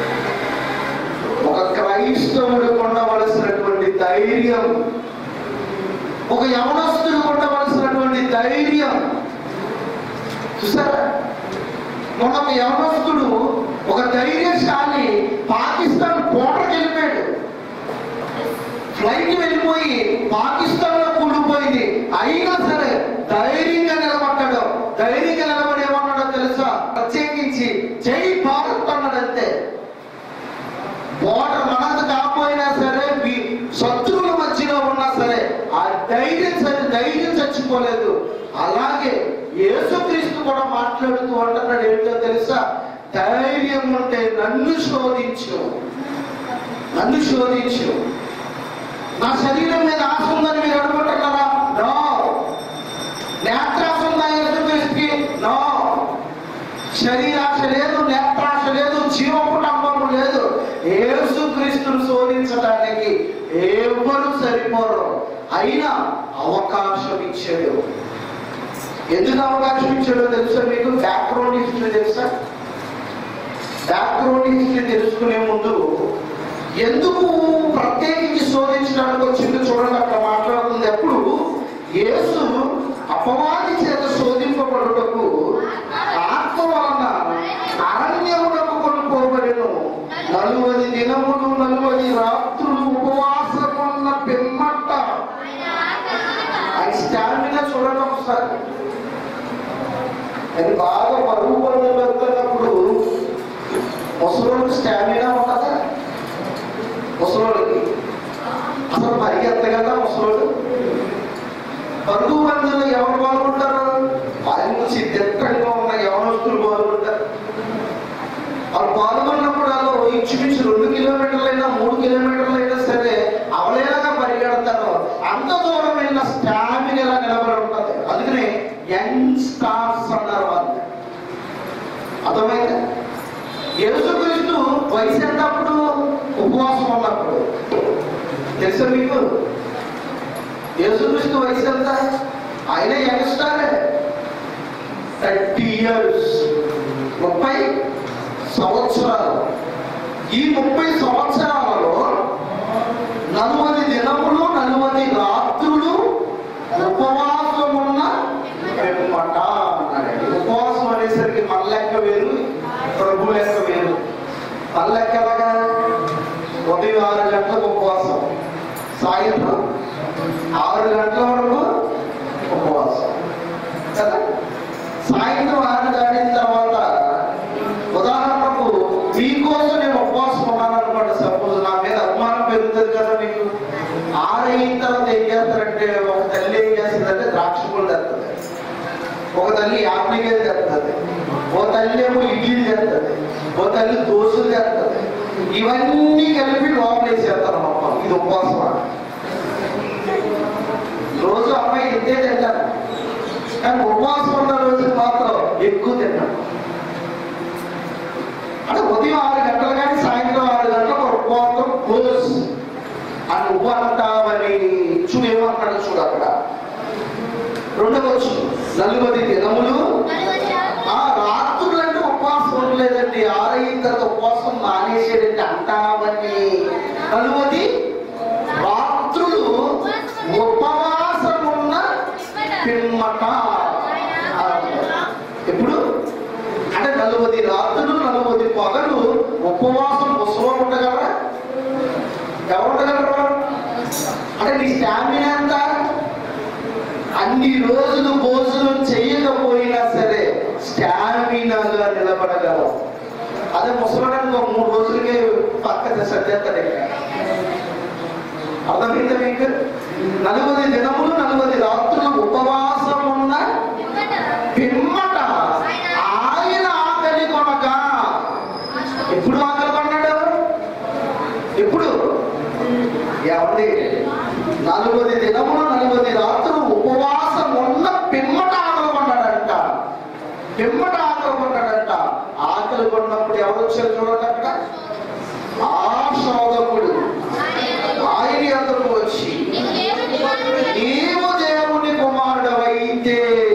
ఒక క్రైస్తవుడు ఉండవలసినటువంటి ధైర్యం ఒక యవనస్తుడు ఉండవలసినటువంటి ధైర్యం చూసారా మొన్న ఒక యవనస్తుడు ఒక ధైర్యశాలి పాకిస్తాన్ బోర్డర్కి వెళ్ళిపోయాడు ఫ్లైట్ వెళ్ళిపోయి పాకిస్తాన్ లో కూలిపోయింది అయినా సరే ధైర్యంగా నిలబడ్డాడు ధైర్యంగా నిలబడి ఏమన్నాడో తెలుసా ప్రత్యేకించి జై భారత్ అన్నాడు అంతే బోర్డర్ మనది కాకపోయినా సరే వీ- శత్రువుల మధ్యలో ఉన్నా సరే ఆ ధైర్యం సరే ధైర్యం చచ్చిపోలేదు అలాగే యేసుక్రీస్తు కూడా మాట్లాడుతూ అంటున్నాడు ఏంటో తెలుసా ధైర్యం ఉంటే నన్ను శోధించు నన్ను శోధించు నా శరీరం మీద ఆశ ఉందని మీరు అనుకుంటున్నారా నో నేత్రాశ ఉందా యేసుక్రీస్తుకి నో శరీరాశ లేదు నేత్రాశ లేదు జీవకుటంబము లేదు యేసుక్రీస్తును శోధించడానికి ఎవరు సరిపోరు అయినా అవకాశం ఇచ్చాడు ఎందుకు అవకాశం ఇచ్చాడో తెలుసా మీకు బ్యాక్గ్రౌండ్ హిస్టరీ తెలుసా బ్యాక్గ్రౌండ్ హిస్టరీ తెలుసుకునే ముందు ఎందుకు ప్రత్యేకించి శోధించడానికి వచ్చిందో చూడండి అక్కడ మాట్లాడుతుంది ఎప్పుడు యేసు అపవాది చేత శోధింపబడుటకు ఆత్మ వలన అరణ్యమునకు కొనుక్కోబడెను నలువది దినములు నలువది రాత్రులు ఉపవాసమున్న పిమ్మట ఆయన స్టామినా చూడండి ఒకసారి అది బాగా బరువు పనులు వెళ్తున్నప్పుడు ముసలోళ్ళకి స్టామినా ఉంటుందా ముసలోళ్ళకి అసలు పరిగెత్తగలరా ముసలోళ్ళు పరుగు బంధువులు ఎవరు పాల్గొంటారు మంచి దిట్టంగా ఉన్న యవనస్తులు పాల్గొంటారు యేసుక్రీస్తు వయసు ఎంత అప్పుడు ఉపవాసం ఉన్నప్పుడు తెలుసా మీకు యేసుక్రీస్తు వయసు ఎంత ఆయన యంగ్స్టారే థర్టీ ఇయర్స్ ముప్పై సంవత్సరాలు ఈ ముప్పై సంవత్సరాలలో నలువది దినములు నలువది రాత్రులు ఉపవాసం ఉన్న పిమ్మట అన్నాడండి. ఉపవాసం అనేసరికి మన లెక్క వేరు ప్రభు లెక్క వేరు మన లెక్క ఎలాగా ఉదయం ఆరు గంటలకు ఉపవాసం సాయంత్రం ఆరు గంటల వరకు ఉపవాసం కదా సాయంత్రం ఆరు దాటిన తర్వాత ఉదాహరణకు మీకోసం నేను ఉపవాసం ఉన్నాను అనుకోండి సపోజ్ నా మీద అభిమానం పెరుగుతుంది కదా మీకు ఆరైన తర్వాత ఏం చేస్తారంటే ఒక తల్లి ఏం చేస్తుందంటే ద్రాక్ష పళ్ళు తెస్తుంది ఒక తల్లి యాప్లికాయలు తెస్తుంది ఓ తల్లి ఏమో ఇడ్లీలు చేస్తుంది ఓ తల్లి దోశలు చేస్తుంది ఇవన్నీ కలిపి లోపలేసేస్తారు మొత్తం ఇది ఉపవాసం రోజు అమ్మాయి ఇంతే తింటారు కానీ ఉపవాసం ఉన్న రోజు మాత్రం ఎక్కువ తింటాం అంటే ఉదయం ఆరు గంటలు కానీ సాయంత్రం ఆరు గంటలకు ఒక ఉపవాసం క్లోజ్ అని నువ్వు అంటావని చూడు ఏమంటాడు చూడు అక్కడ రెండవచ్చు నలుగురి దినములు ఆ రాత్రులు అంటే ఉపవాసం ఉండలేదండి ఆరైన తర్వాత ఉపవాసం మానేసేదండి అంటావని నలుగురి రాత్రులు ఉపవాసం ఉన్న పిమ్మట ఎప్పుడు అంటే నలుగురి రాత్రులు నలుగురి పగలు ఉపవాసం ముసలో ఉండగలరా ఎవరు ఉండగలరు అంటే నీ స్టామినా ఎంత అన్ని రోజులు భోజనం చేయకపోయినా సరే స్టామినాగా నిలబడగలవు అదే ముసలడానికి ఒక మూడు రోజులకే పక్క సర్దేస్తాడు ఇంకా అర్థమైందా మీకు నలుగురి దినములు నలుగురి రాత్రులు ఉపవాసం ఉన్న పిమ్మట ఆయన ఆకలి కొనక ఎప్పుడు ఆకలి కొన్నాడు ఎప్పుడు ఏమండి నలుగురి దినములు నలుగురి రాత్రులు ఉపవాసం ఉన్న పిమ్మట ఆకలి కొన్నాడంట పిమ్మట ఆకలి కొన్నాడంట ఆకలి కొన్నప్పుడు ఎవరు వచ్చారు చూడండి అక్కడ ఆ శోధకుడు ఆయన ఎదురుకు వచ్చి నీవు దేవుని కుమారుడవైతే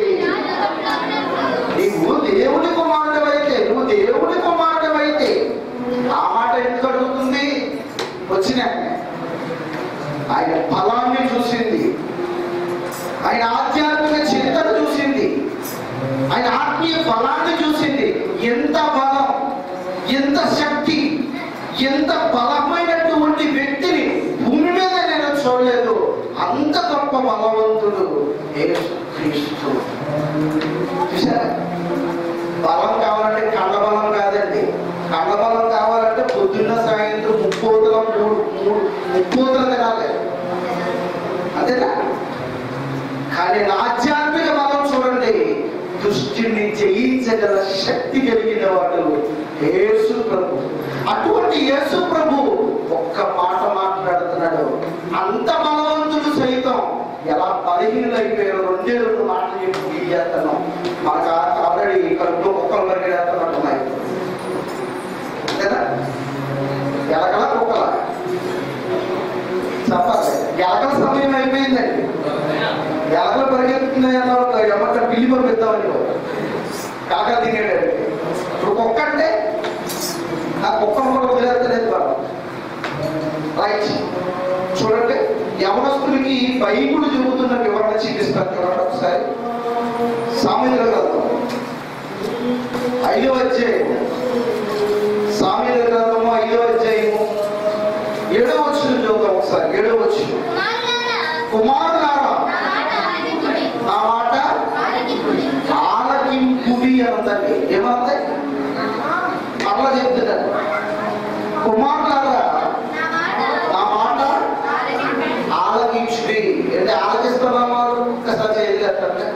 నీవు దేవుని కుమారుడవైతే నువ్వు దేవుని కుమారుడవైతే ఆ మాట ఎందుకు అడుగుతుంది వచ్చిన ఆయన ఫలాన్ని చూసింది ఆయన ఆధ్యాత్మిక చింతన చూసింది ఆయన ఆత్మీయ బలాన్ని చూసింది ఎంత బలం ఎంత శక్తి ఎంత బలమైనటువంటి వ్యక్తిని భూమి మీద నేను చూడలేదు అంత గొప్ప బలవంతుడు యేసుక్రీస్తు చూసారా బలం కావాలంటే కండబలం కాదండి కండబలం కావాలంటే పొద్దున్న సాయంత్రం ముప్పోతుల మూడు మూడు ముప్పోతుల తినాలి అంతేనా కానీ నా ఆధ్యాత్మిక బలం చూడండి దుష్టిని జయించగల శక్తి కలిగిన వాడు యేసు ప్రభు అటువంటి యేసు ప్రభు ఒక్క మాట మాట్లాడుతున్నాడు అంత బలవంతుడు సైతం ఎలా బలహీనులైపోయారు రెండే రెండు మాటలు చెప్పి చేస్తాను మనకు ఆల్రెడీ కడుపులో కుక్కలు పరిగెడుతున్నట్టున్నాయి కదా ఎలకల కుక్కల చెప్పాలి ఎలకల సమయం అయిపోయిందండి ఎలకలు పరిగెత్తున్నాయి అన్న ఎవరికైనా పిల్లి పంపిద్దామని కాకా తినేటాడు ఇప్పుడు కుక్క అంటే ఆ కుక్కను కూడా వదిలేస్తలేదు మనం రైట్ చూడండి యవనస్తులకి బైబుల్ చెబుతున్న వివరణ చూపిస్తాను చూడండి ఒకసారి సామెతల గ్రంథం ఐదో అధ్యాయం సామెతల గ్రంథము ఐదో అధ్యాయము ఏడో వచ్చిన చూద్దాం ఒకసారి ఏడో వచ్చిన కుమారులారా నా మాట ఆలకింపుడి అందండి ఏమంటే అట్లా చెప్తున్నాడు కుమారులారా నా మాట ఆలకించుడి అంటే ఆలకిస్తున్నాం వారు ఒక్కసారి చేయగలంటే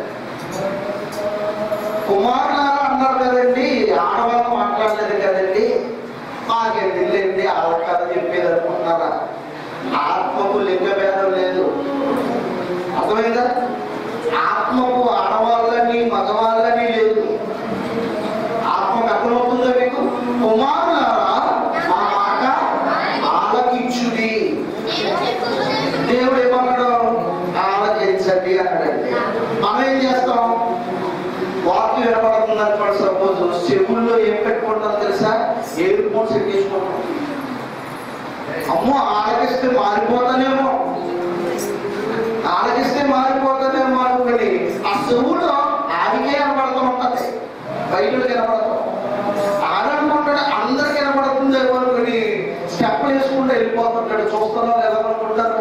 కుమారులారా అన్నారు కదండి ఆడవాళ్ళు మాట్లాడలేదు కదండి మాకేం తెలియండి ఆలకాలు చెప్పేది అనుకుంటున్నారా ఆత్మకు లింగ భేదం లేదు అర్థమైందా ఆత్మకు ఆడవాళ్ళని మగవాళ్ళని లేదు ఆత్మకు అర్థమవుతుందా మీకు కుమారు మూడు సెట్ చేసుకుంటాం అమ్మో ఆలకిస్తే మారిపోతానేమో ఆలకిస్తే మారిపోతానేమో అనుకుని ఆ చెవులో ఆడికే కనబడుతూ ఉంటది బయటకు కనబడతాం ఆడనుకుంటాడు అందరికి కనబడుతుందేమో అనుకుని స్టెప్పులు వేసుకుంటూ వెళ్ళిపోతుంటాడు చూస్తున్నారు ఎలా అనుకుంటారు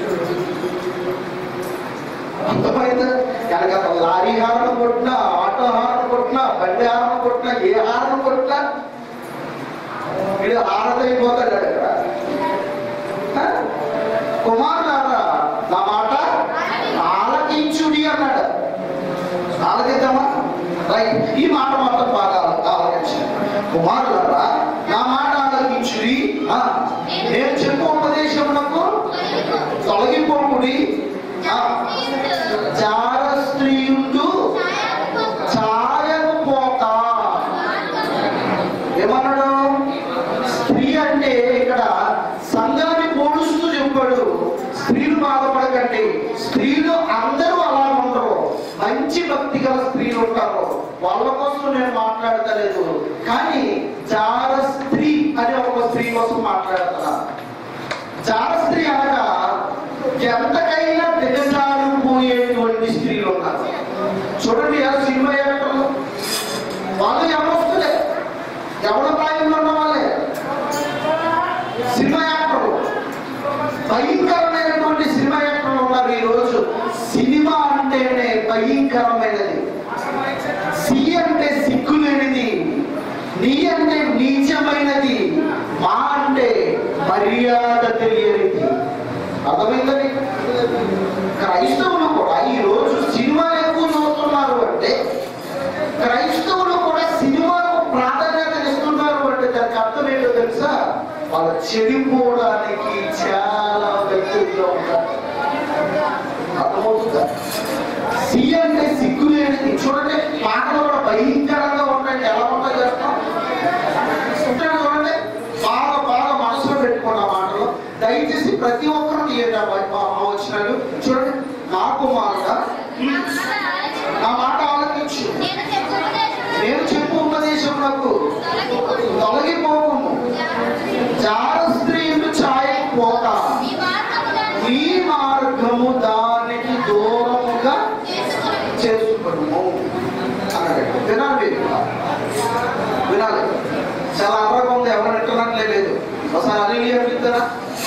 అర్థమైందా కనుక లారీ హారన్ కొట్టినా ఆటో హారన్ కొట్టినా బండి హారన్ కొట్టినా ఏ హారన్ కొట్టినా వీడు హారతైపోతాడు అక్కడ ఆ? కుమారులారా నా మాట ఆలకించుడి అన్నాడు ఆలకిద్దామా రైట్ ఈ మాట మాత్రం బాగా ఆలకించండి కుమారులారా నా మాట ఆలకించుడి ఆ, నేను చెప్పు ఉపదేశమునకు తొలగిపోకుడి ఆ, జార స్త్రీయుడు ఛాయకు పోక ఏమన్నాడు స్త్రీ అంటే ఇక్కడ సంఘాన్ని పోలుస్తూ చెప్పాడు స్త్రీలు బాధపడకండి స్త్రీలు అందరూ అలా ఉండరు మంచి భక్తి గల స్త్రీలు ఉంటారు వాళ్ళ కోసం నేను మాట్లాడతలేదు కానీ జార స్త్రీ అనే ఒక స్త్రీ కోసం మాట్లాడుతున్నా జార స్త్రీ అనగా ఎంతకైనా దిగజారు పోయేటువంటి స్త్రీలు ఉన్నారు చూడండి ఆ సినిమా యాక్టర్లు వాళ్ళు ఎవరొస్తులే ఎవడ ప్రాయంలో ఉన్న వాళ్ళే సినిమా యాక్టర్లు భయంకరమైనటువంటి సినిమా యాక్టర్లు ఉన్నారు ఈ రోజు సినిమా అంటేనే భయంకరమైనది సి అంటే సిగ్గులేనిది నీ అంటే నీచమైనది మా అంటే మర్యాద తెలియనిది అర్థమైందని క్రైస్తవులు కూడా ఈ రోజు సినిమా ఎక్కువ చూస్తున్నారు అంటే క్రైస్తవులు కూడా సినిమాకు ప్రాధాన్యత ఇస్తున్నారు అంటే దానికి అర్థం ఏంటో తెలుసా వాళ్ళు చెడిపోవడానికి చాలా దగ్గరగా ఉంటారు అర్థమవుతుందా సి అంటే సిగ్గు లేనిది చూడండి పాటలు కూడా భయంకరంగా ఉంటాయి ఎలా ఉంటాయి చేస్తాం చూడండి బాగా బాగా మనసులో పెట్టుకున్న మాటలు దయచేసి ప్రతి ఒక్కరు తీయండి ఆ వై- ఆ వచ్చినాడు చూడండి నా కుమారుగా నా మాట ఆలోచించు నేను చెప్పు ఉపదేశం నాకు తొలగిపోకము జార స్త్రీలు ఛాయకు పోక ఈ మార్గము దానికి దూరముగా చేసుకును అన్నాడు వినాలి మీరు. వినాలి చాలా అమరకం ఉంది ఎవరు వింటున్నట్లే లేదు ఒకసారి అల్లి అనిపిస్తారా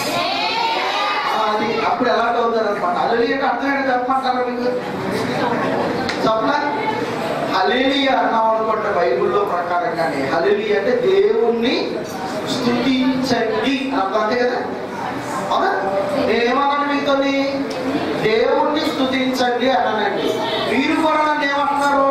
అది అప్పుడు ఎలాంటి అవుతారు అనమాట అల్లి అంటే అర్థం ఏంటి చెప్పమంటారా మీకు చెప్పనా హలేలియ అన్నాం అనుకుంటే బైబిల్లో ప్రకారంగానే హలేలి అంటే దేవుణ్ణి స్థుతించండి అర్థం అంతే కదా అవునా నేనేమన్నాను మీతోని దేవుణ్ణి స్థుతించండి అన్నానండి మీరు కూడా నన్ను ఏమంటున్నారు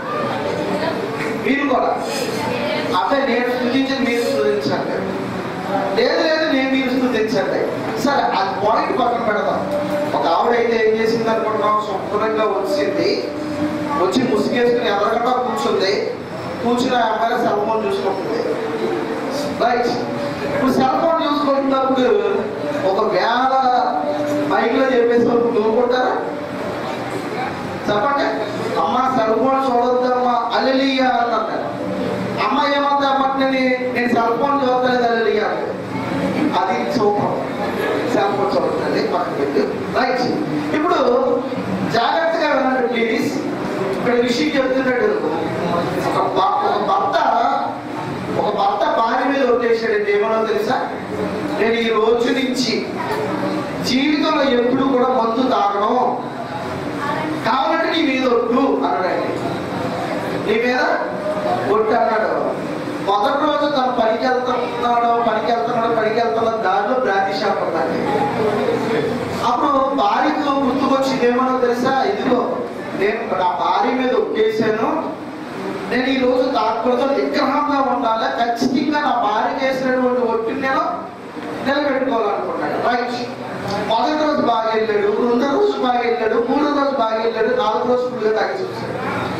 మీరు కూడా అంటే నేను స్థుతించండి మీరు స్థుతించండి లేదు లేదు నేను మీరు స్థుతించండి సరే ఆ పాయింట్ పక్కన పెడదాం ఒక ఆవిడ అయితే ఏం చేసింది అనుకుంటున్నాం శుభ్రంగా వచ్చింది వచ్చి ముసుగేసుకుని ఎదరగంట కూర్చుంది కూర్చుని ఆ అమ్మాయి సెల్ ఫోన్ చూసుకుంటుంది రైట్ ఇప్పుడు సెల్ ఫోన్ చూసుకుంటున్నప్పుడు ఒక వేల మైక్లో చెప్పేసి వాళ్ళు నూరుకుంటారా చెప్పండి అమ్మ సెల్ ఫోన్ చూడొద్దమ్మా అల్లెలియా అన్నారు అమ్మ ఏమంతా అమ్మని నేను సెల్ ఫోన్ చూడలేదు అల్లెలియా అంటే అది సూపర్ సెల్ ఫోన్ చూడలేదు పక్కన పెట్టి రైట్ ఇప్పుడు జాగ్రత్తగా వినండి ప్లీజ్ ఇక్కడ విషయం చెప్తున్నాడు ఒక భ- ఒక భర్త ఒక భర్త భార్య మీద ఒట్టేసాడండి ఏమన్నా తెలుసా నేను ఈ రోజు నుంచి జీవితంలో ఎప్పుడు కూడా మందు తాగను కావాలంటే నీ మీద ఒట్టు అన్నాడండి నీ మీద ఒట్టు అన్నాడు మొదటి రోజు తను పనికి వెళ్తున్నాడు పనికి వెళ్తున్నాడు పనికి వెళ్తున్నాడు దారిలో బ్రాంతి షాప్ ఉందండి అప్పుడు భార్యకు గుర్తుకొచ్చింది ఏమన్నా తెలుసా ఇదిగో నేను నా భార్య మీద ఒట్టేసాను నేను ఈ రోజు తాకూడదు విగ్రహంగా ఉండాలి ఖచ్చితంగా నా భార్య చేసినటువంటి ఒట్టిని నేను నిలబెట్టుకోవాలనుకున్నాడు రైట్ మొదటి రోజు బాగా వెళ్ళాడు రెండో రోజు బాగా వెళ్ళాడు మూడో రోజు బాగా వెళ్ళాడు నాలుగో రోజు ఫుల్గా తాగి చూశాడు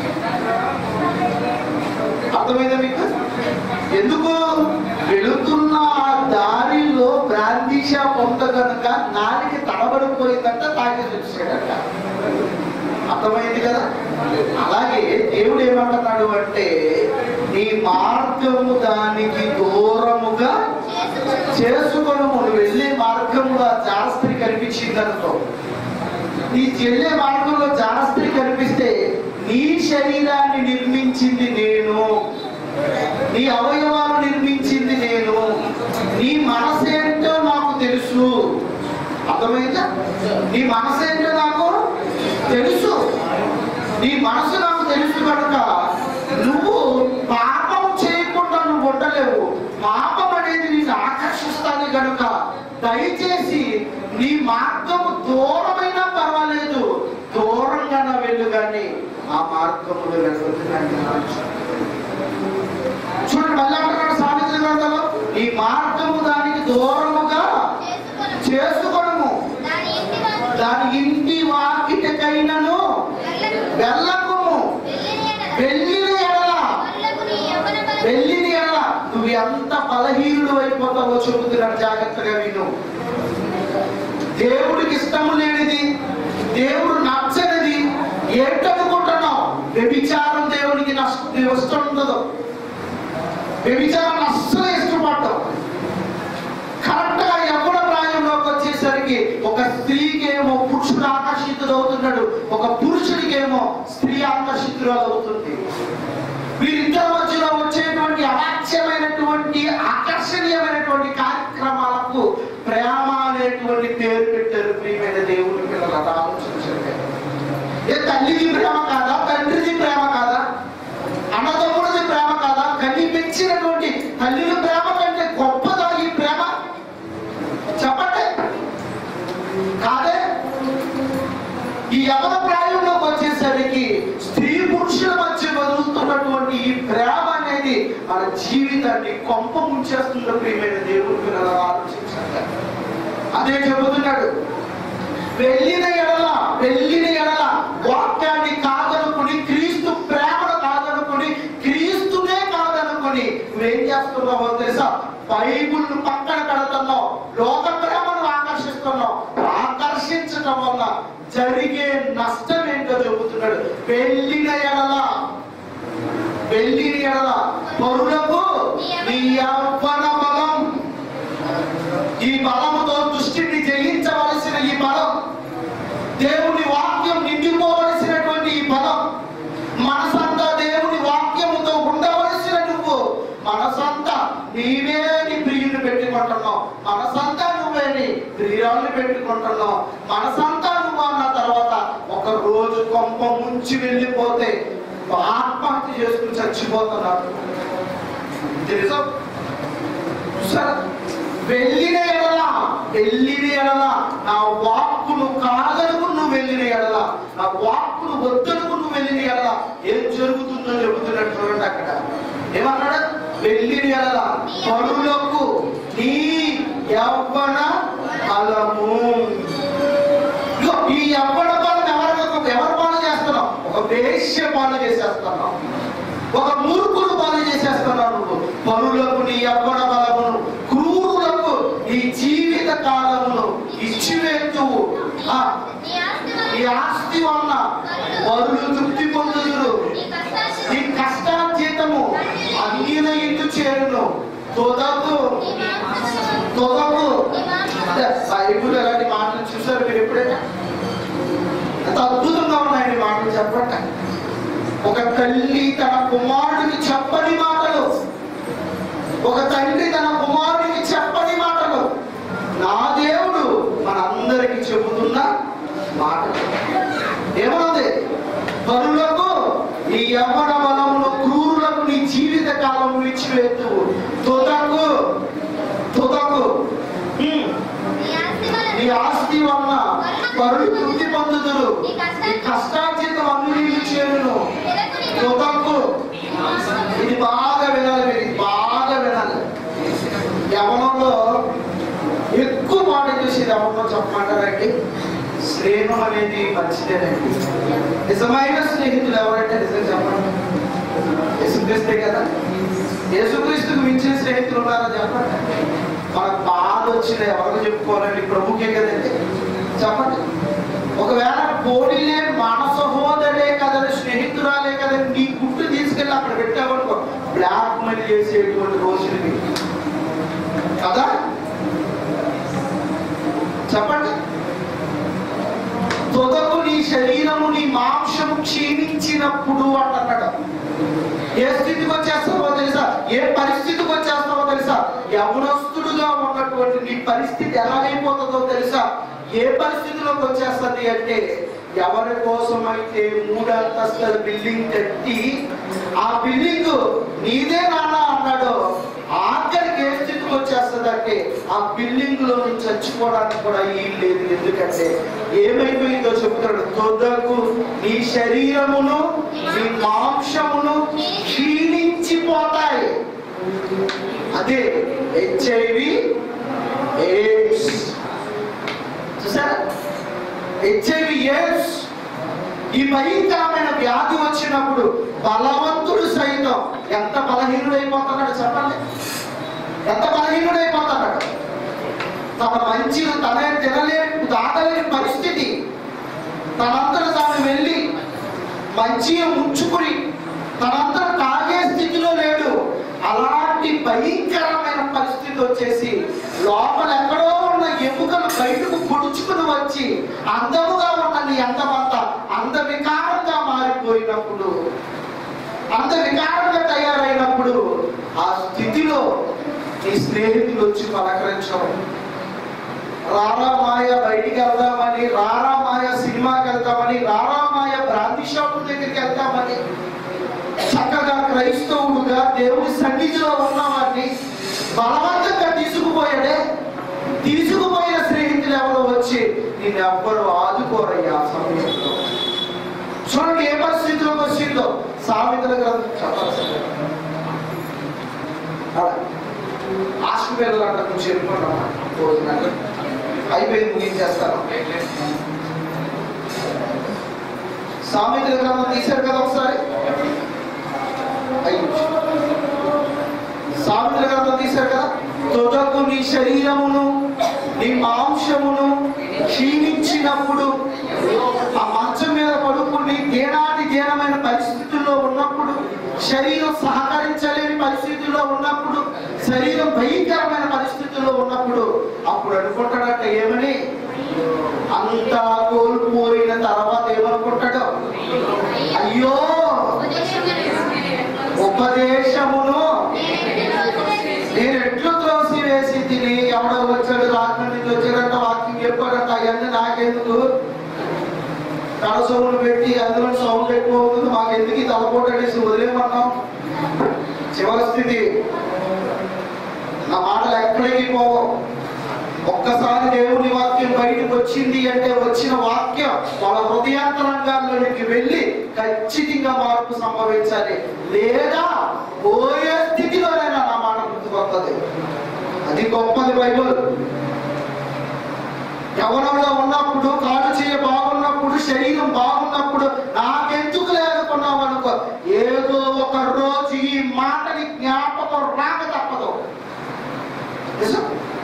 అర్థమైందా మీకు ఎందుకు వెళుతున్న ఆ దారిలో బ్రాందీ షాప్ ఉంది కనుక నాలికి తడబడిపోయిందంట తాగి చూసాడట అర్థమైంది కదా అలాగే దేవుడు ఏమంటున్నాడు అంటే నీ మార్గము దానికి దూరము కనుకో నీ చెల్లె మార్గంలో జాస్తి కనిపిస్తే నీ శరీరాన్ని నిర్మించింది నేను నీ అవయవాలు నిర్మించింది నేను నీ మనసేంటో నాకు తెలుసు అర్థమైందా నీ మనసేంటో నాకు తెలుసు నీ మనసు నాకు తెలుసు కనుక నువ్వు పాపం చేయకుండా నువ్వు ఉండలేవు పాపం అనేది నిన్ను ఆకర్షిస్తాను కనుక దయచేసి నీ మార్గము దూరమైనా పర్వాలేదు దూరంగా నా వెళ్ళు కానీ ఆ మార్గములు వెళ్ళొద్దని చూడండి మళ్ళీ అంటున్నాడు సామెతల గ్రంథంలో ఈ మార్గము దానికి దూరముగా చేసుకొను. చేసుకొనము దాని ఇంటి వాకిలి దాని ఇంటి వాకిటకైనను వెళ్ళకు. వెళ్ళకుము వెళ్ళిన ఎడల వెళ్ళిన ఎడల వల్లకు నీ యవ్వన బలం వెళ్ళిన ఎడల నువ్వు ఎంత బలహీనుడు అయిపోతావో చెబుతున్నాడు జాగ్రత్తగా విను దేవుడికి ఇష్టము లేనిది దేవుడు నచ్చనిది ఏంటనుకుంటున్నావు వ్యభిచారం దేవునికి నష్ట ఇష్టం ఉండదు వ్యభిచారం అస్సలు ఇష్టపడ్డాం కరెక్ట్ గా ఎవడ ప్రాయంలోకి వచ్చేసరికి ఒక స్త్రీకి ఏమో పురుషుడు ఆకర్షితుడు అవుతున్నాడు ఒక పురుషుడికి ఏమో స్త్రీ ఆకర్షితురాలు అవుతుంది వీరిద్దరి మధ్యలో వచ్చేటువంటి అవాచ్యమైనటువంటి ఆకర్షణీయమైనటువంటి కార్యక్రమాలకు ప్రేమ అనేటువంటి పేరు పెట్టారు ప్రియమైన దేవుని పిల్లలు అలా ఆలోచించండి ఏ తల్లిది ప్రేమ కాదా తండ్రిది ప్రేమ కాదా అన్నదమ్ముడిది ప్రేమ కాదా కని పెంచినటువంటి తల్లిని ప్రేమ కంటే గొప్పదా ఈ ప్రేమ చెప్పండి కాదే ఈ యవన ప్రాయంలోకి వచ్చేసరికి స్త్రీ పురుషుల మధ్య వదులుతున్నటువంటి ఈ ప్రేమ అనేది మన జీవితాన్ని కొంప ముంచేస్తున్న ప్రియమైన దేవుడు పిల్లలు ఆలోచించాలి అదే చెబుతున్నాడు వెళ్ళిన ఎడల వెళ్ళిన ఎడల వాక్యాన్ని కాదనుకుని క్రీస్తు ప్రేమను కాదనుకుని క్రీస్తునే కాదనుకుని నువ్వేం చేస్తున్నావో తెలుసా బైబుల్ను పక్కన పెడుతున్నావు లోక ప్రేమను ఆకర్షిస్తున్నావు ఆకర్షించటం వల్ల జరిగే నష్టం ఏంటో చెబుతున్నాడు వెళ్ళిన ఎడల వెళ్ళిన ఎడల పరులకు నీ యవ్వన బలం ఈ బలముతో దృష్టిని జయించవలసిన ఈ బలం దేవుని వాక్యం నిండిపోవలసినటువంటి ఈ బలం మనసంతా దేవుని వాక్యముతో ఉండవలసిన నువ్వు మనసంతా నీవే నీ ప్రియుని పెట్టుకుంటున్నావు మనసంతా నువ్వే నీ ప్రియురాల్ని పెట్టుకుంటున్నావు మనసంతా నువ్వు అన్న తర్వాత ఒక రోజు కొంప ముంచి వెళ్ళిపోతే ఆత్మహత్య చేసుకుని చచ్చిపోతున్నాడు తెలుసా చూసారా వెళ్ళిన ఎడల వెళ్ళిన ఎడల నా వాక్కును కాదనుకు నువ్వు వెళ్ళిన ఎడల నా వాక్కును వద్దనుకు నువ్వు వెళ్ళిన ఎడల ఏం జరుగుతుందో చెబుతున్నట్టు చూడండి అక్కడ ఏమన్నాడు వెళ్ళిన ఎడల పరులకు నీ యవ్వన బలము ఇదిగో ఈ యవ్వన బలం ఎవరికి ఎవరు పాలు చేస్తున్నావు ఒక వేశ్య పాలు చేసేస్తున్నావు ఒక మూర్ఖుడు పాలు చేసేస్తున్నావు నువ్వు పనులకు నీ యవ్వన బలమును క్రూరులకు నీ జీవిత కాలమును ఇచ్చివేతువు ఆ, నీ ఆస్తి వల్ల ఈ ఆస్తి వలన వరులు తృప్తి పొందుదురు నీ కష్టార్జితం నీ కష్టార్జితము అన్యుల ఇందు చేరును తొదకు నీ మాంసము తొదకు నీ మాంసము బైబుల్ ఎలాంటి మాటలు చూసారు మీరు ఎప్పుడైనా ఎంత అద్భుతంగా ఉన్నాయండి మాటలు చెప్పండి ఒక తల్లి తన కుమారుడికి చెప్పని మాటలు ఒక తండ్రి తన కుమారుడికి చెప్పని మాటలు నా దేవుడు మనందరికి చెబుతున్న మాటలు ఏమన్నది పరులకు నీ యవ్వన బలమును క్రూరులకు నీ జీవిత కాలము ఇచ్చివేత్తు తుదకు తుదకు ఉమ్. నీ ఆస్తి వల్ల నీ ఆస్తి వలన పరులు తృప్తి పొందుదురు నీ కష్టార్జితం అన్ని చేరును నెలకు నీ తుదకు నీ మాంసము ఇది బాగా వినాలి మీరు ఇది బాగా వినాలి యవనంలో ఎక్కువ మాట చూసేది ఎవరినో చెప్పమంటారండి స్నేహం అనేది మంచిదేనండి నిజమైన స్నేహితులు ఎవరంటే నిజం చెప్పండి యేసుక్రీస్తే కదా యేసుక్రీస్తుకు మించిన స్నేహితులు ఉన్నారా చెప్పండి మనకు బాధ వచ్చిన ఎవరికి చెప్పుకోవాలండి ప్రభుకే కదండి చెప్పండి ఒకవేళ పోలీలే మన సహోదరే కదని స్నేహితురాలే కదని నీ గుట్టు తీసుకెళ్ళి అక్కడ పెట్టావనుకో బ్లాక్ మెయిల్ చేసేటువంటి రోజులు ఇవి. కదా చెప్పండి తెలుసా యవనస్తుడుగా ఉన్నటువంటి నీ పరిస్థితి ఎలాగైపోతుందో తెలుసా ఏ పరిస్థితిలోకి వచ్చేస్తుంది అంటే ఎవరి కోసమైతే మూడు అంతస్తుల బిల్డింగ్ కట్టి ఆ బిల్డింగ్ నీదే నాన్న అన్నాడో ఆఖరికి ఏ స్థితికి వచ్చేస్తుంది అంటే ఆ బిల్డింగ్ లో నుంచి చచ్చిపోవడానికి కూడా ఏం లేదు ఎందుకంటే ఏమైపోయిందో చెప్తాడు తొదకు నీ శరీరమును నీ మాంసమును క్షీణించిపోతాయి అదే హెచ్ఐవి ఎయిడ్స్ చూసారా హెచ్ఐవి ఎయిడ్స్ ఈ భయంకరమైన వ్యాధి వచ్చినప్పుడు బలవంతుడు సైతం ఎంత బలహీనుడైపోతున్నాడు చెప్పండి ఎంత బలహీనుడైపోతున్నాడు తన మంచిని తనే తినలేని దాటలేని పరిస్థితి తనంతట తాను వెళ్ళి మంచిగా ఉంచుకుని తనంతట తాగే స్థితిలో లేడు అలాంటి భయంకరమైన పరిస్థితి వచ్చేసి లోపల ఎక్కడో ఉన్న ఎముకలు బయటకు పొడుచుకుని వచ్చి అందముగా ఉన్న నీ అందమంతా అంద వికారంగా మారిపోయినప్పుడు అంత వికారంగా తయారైనప్పుడు ఆ స్థితిలో నీ స్నేహితులు వచ్చి పలకరించడం రారా మాయ బయటికి వెళ్దామని రారా మాయ సినిమాకి వెళ్తామని రారా మాయ బ్రాంతి షాపుల దగ్గరికి వెళ్తామని చక్కగా క్రైస్తవుడుగా దేవుని సన్నిధిలో ఉన్నవాడిని బలవంతంగా తీసుకుపోయాడే తీసుకుపోయిన స్నేహితులు ఎవరో వచ్చి నేను ఎవ్వరు ఆదుకోరయ్యా ఆ సమయంలో చూడండి ఏ పరిస్థితిలోకి వచ్చిందో సామెతల గ్రంథం చదవాలి హాస్పిటల్ అంటే కొంచెం చెప్పుకున్నాం భోజనాలు అయిపోయింది ముగించేస్తాను సామెతల గ్రంథం తీశారు కదా ఒకసారి ఐదు నిమిషాలు. సామెతల గ్రంథం తీశారు కదా తొదకు నీ శరీరమును నీ మాంసమును క్షీణించినప్పుడు ఆ మంచం మీద పడుకుని దేనాది దేనమైన పరిస్థితుల్లో ఉన్నప్పుడు శరీరం సహకరించలేని పరిస్థితుల్లో ఉన్నప్పుడు శరీరం భయంకరమైన పరిస్థితుల్లో ఉన్నప్పుడు అప్పుడు అనుకుంటాడట ఏమని అంతా కోల్పోయిన తర్వాత ఏమనుకుంటాడు అయ్యో ఉపదేశమును నేను ఎట్లు త్రోసి వేసి తిని ఎవడో వచ్చాడు రాత్రి నుంచి వచ్చాడంట వాక్యం చెప్పాడంట అవన్నీ నాకెందుకు కడసోములు పెట్టి అందులో సౌండ్ ఎక్కువ అవుతుంది మాకు ఎందుకు తలపోటు అనేసి వదిలేమన్నాం చివరి స్థితి నా మాటలు ఎక్కడికి పోవు ఒక్కసారి దేవుని వాక్యం బయటకు వచ్చింది అంటే వచ్చిన వాక్యం వాళ్ళ హృదయాంతరంగాల్లోనికి వెళ్ళి ఖచ్చితంగా మార్పు సంభవించాలి లేదా పోయే స్థితిలోనైనా నా మాట గుర్తుకొస్తుంది అది గొప్పది బైబుల్ యవనంలో ఉన్నప్పుడు కాలు చేయ బాగున్నప్పుడు శరీరం బాగున్నప్పుడు నాకెందుకు లేదనుకున్నావు అనుకో ఏదో ఒక రోజు ఈ మాటని జ్ఞాపకం రాక తప్పదు నిజం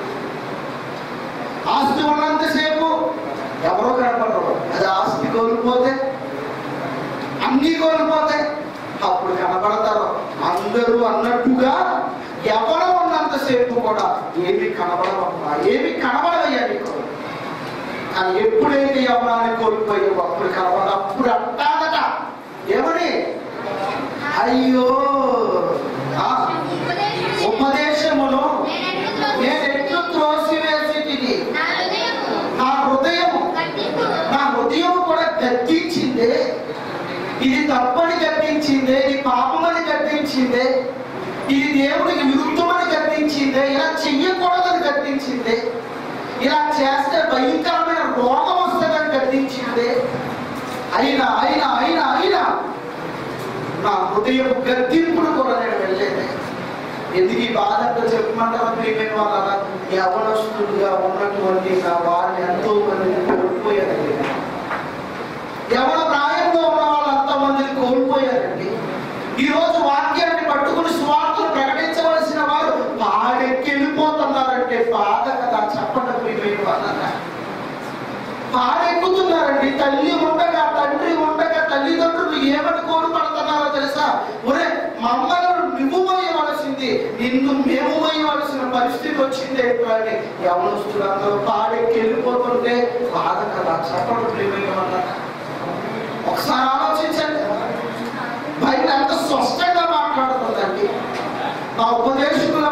ఆస్తి ఉన్నంతసేపు ఎవరో కనపడరు అది ఆస్తి కోల్పోతే అన్ని కోల్పోతే అప్పుడు కనబడతారు అందరూ అన్నట్టుగా ఎవరో ఉన్నంతసేపు కూడా ఏమి కనబడవమ్మా ఏమి కనబడవయ్యా నీకు కానీ ఎప్పుడైతే ఎవరాన్ని కోల్పోయావు అప్పుడు కనబడ అప్పుడు అంటాదట ఏమని అయ్యో ఆ ఉపదేశమును నేను ఎట్లు త్రోసివేసి తిని నా హృదయము నా హృదయం కూడా గద్దించిందే ఇది తప్పని గద్దించిందే ఇది పాపమని గద్దించిందే ఇది దేవుడికి విరుద్ధమని గద్దించిందే ఇలా చెయ్యకూడదని గద్దించిందే ఇలా చేస్తే భయంకరమైన రోగం వస్తుందని గద్దించిందే అయినా అయినా అయినా అయినా నా హృదయం గద్దింపుడు కూడా నేను వెళ్ళేది ఎందుకు ఈ బాధ అంతా చెప్పమంటారా ప్రియమైన వాళ్ళ యవనస్తుడుగా ఉన్నటువంటి నా వారిని ఎంతో మంది కోల్పోయారండి యవన ప్రాయంలో ఉన్న వాళ్ళు ఎంతో మందిని కోల్పోయారండి ఈ రోజు వాక్యాన్ని పట్టుకుని స్వార్థను ప్రకటించవలసిన వారు పాడెక్కి వెళ్ళిపోతున్నారంటే బాధ కదా చెప్పండి ప్రియమైన వాళ్ళ పాడెక్కుతున్నారండి తల్లి ఉండగా తండ్రి ఉండగా తల్లిదండ్రులు ఏమని కోరుపడుతున్నారో తెలుసా ఒరే మమ్మల్ని నువ్వు మోయవలసింది నిన్ను మేము మోయవలసిన పరిస్థితి వచ్చింది కానీ యవనస్తులందరూ పాడెక్కి వెళ్ళిపోతుంటే బాధ కదా చెప్పండి ప్రియమైన వాళ్ళ ఒకసారి ఆలోచించండి బయట ఎంత స్పష్టంగా మాట్లాడుతుందండి మా ఉపదేశకుల మాట నేను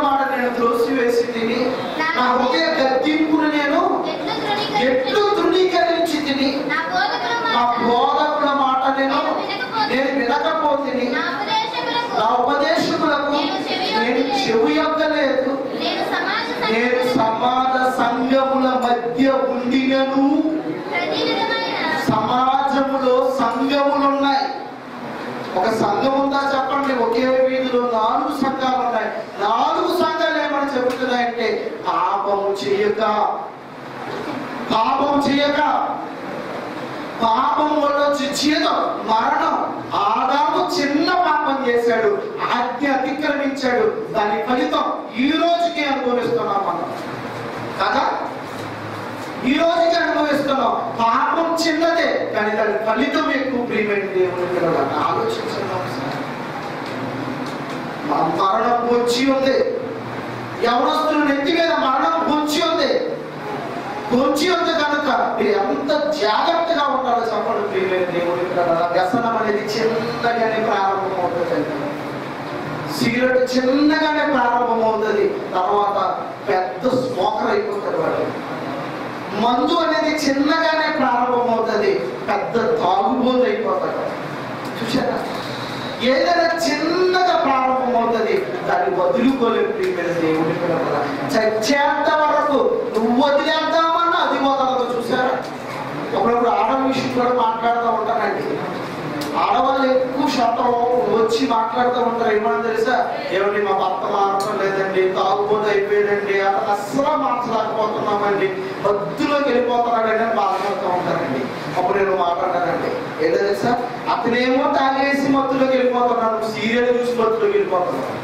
నేను త్రోసివేసి తిని నా హృదయ గద్దింపును నేను ఎట్లు ఎట్లు ధృవీకరించి ధృవీకరించి తిని నా బోధకుల నా మాట బోధకుల మాట నేను నేను వినకపోతిని నా ఉపదేశకులకు నా ఉపదేశకులకు నేను చెవి యొక్కలేదు నేను సమాజ నేను సమాజ సంఘముల మధ్య ఉండినను ప్రతి విధమైన సమాజములో సంఘములు ఉన్నాయి ఒక సంఘం ఉందా చెప్పండి ఒకే వీధిలో నాలుగు సంఘాలు ఉన్నాయి నాలుగు సంఘాలు ఏమని చెబుతున్నాయంటే పాపము చేయక పాపం చేయక పాపం వల్ల వచ్చే జీతం మరణం ఆదాము చిన్న పాపం చేశాడు ఆజ్ఞ అతిక్రమించాడు దాని ఫలితం ఈ రోజుకి అనుభవిస్తున్నాం మనం కదా ఈ రోజుకి అనుభవిస్తున్నాం పాపం చిన్నదే కానీ దాని ఫలితం ఎక్కువ ప్రియమైన దేవుని పిల్లలు ఆలోచించండి ఒకసారి. మన మరణం పొంచి ఉంది యవనస్తుల నెత్తి మీద మరణం పొంచి ఉంది పొంచి ఉంది కనుక మీరు ఎంత జాగ్రత్తగా ఉంటారో చెప్పండి ప్రియమైన దేవుని పిల్లలు వ్యసనం అనేది చిన్నగానే ప్రారంభమవుతుంది సిగరెట్ చిన్నగానే ప్రారంభమవుతుంది తర్వాత పెద్ద స్మోకర్ అయిపోతాడు వాడు మందు అనేది చిన్నగానే ప్రారంభమవుతుంది పెద్ద తాగుబోతు అయిపోతాడు చూసారా ఏదైనా చిన్నగా ప్రారంభమవుతుంది దాన్ని వదులుకోలేము ప్రియమైన దేవుని పిల్లల చచ్చేంత వరకు నువ్వు వదిలేద్దామన్నా అది వదలదు చూసారా ఒకప్పుడు ఆడవ విషయం కూడా మాట్లాడుతూ ఉంటానండి ఆడవాళ్ళు ఎక్కువ శాతం వచ్చి మాట్లాడుతూ ఉంటారు ఏమని తెలుసా ఏమండి మా భర్త మారటం లేదండి తాగుబోతు అయిపోయాడండి అతను అస్సలు మార్చలేకపోతున్నామండి మత్తులోకి వెళ్ళిపోతున్నాడండి అని బాధపడుతూ ఉంటారండి అప్పుడు నేను మాట్లాడానండి ఏంటో తెలుసా అతనేమో తాగేసి మత్తులోకి వెళ్ళిపోతున్నాను సీరియల్ చూసి మత్తులోకి వెళ్ళిపోతున్నాను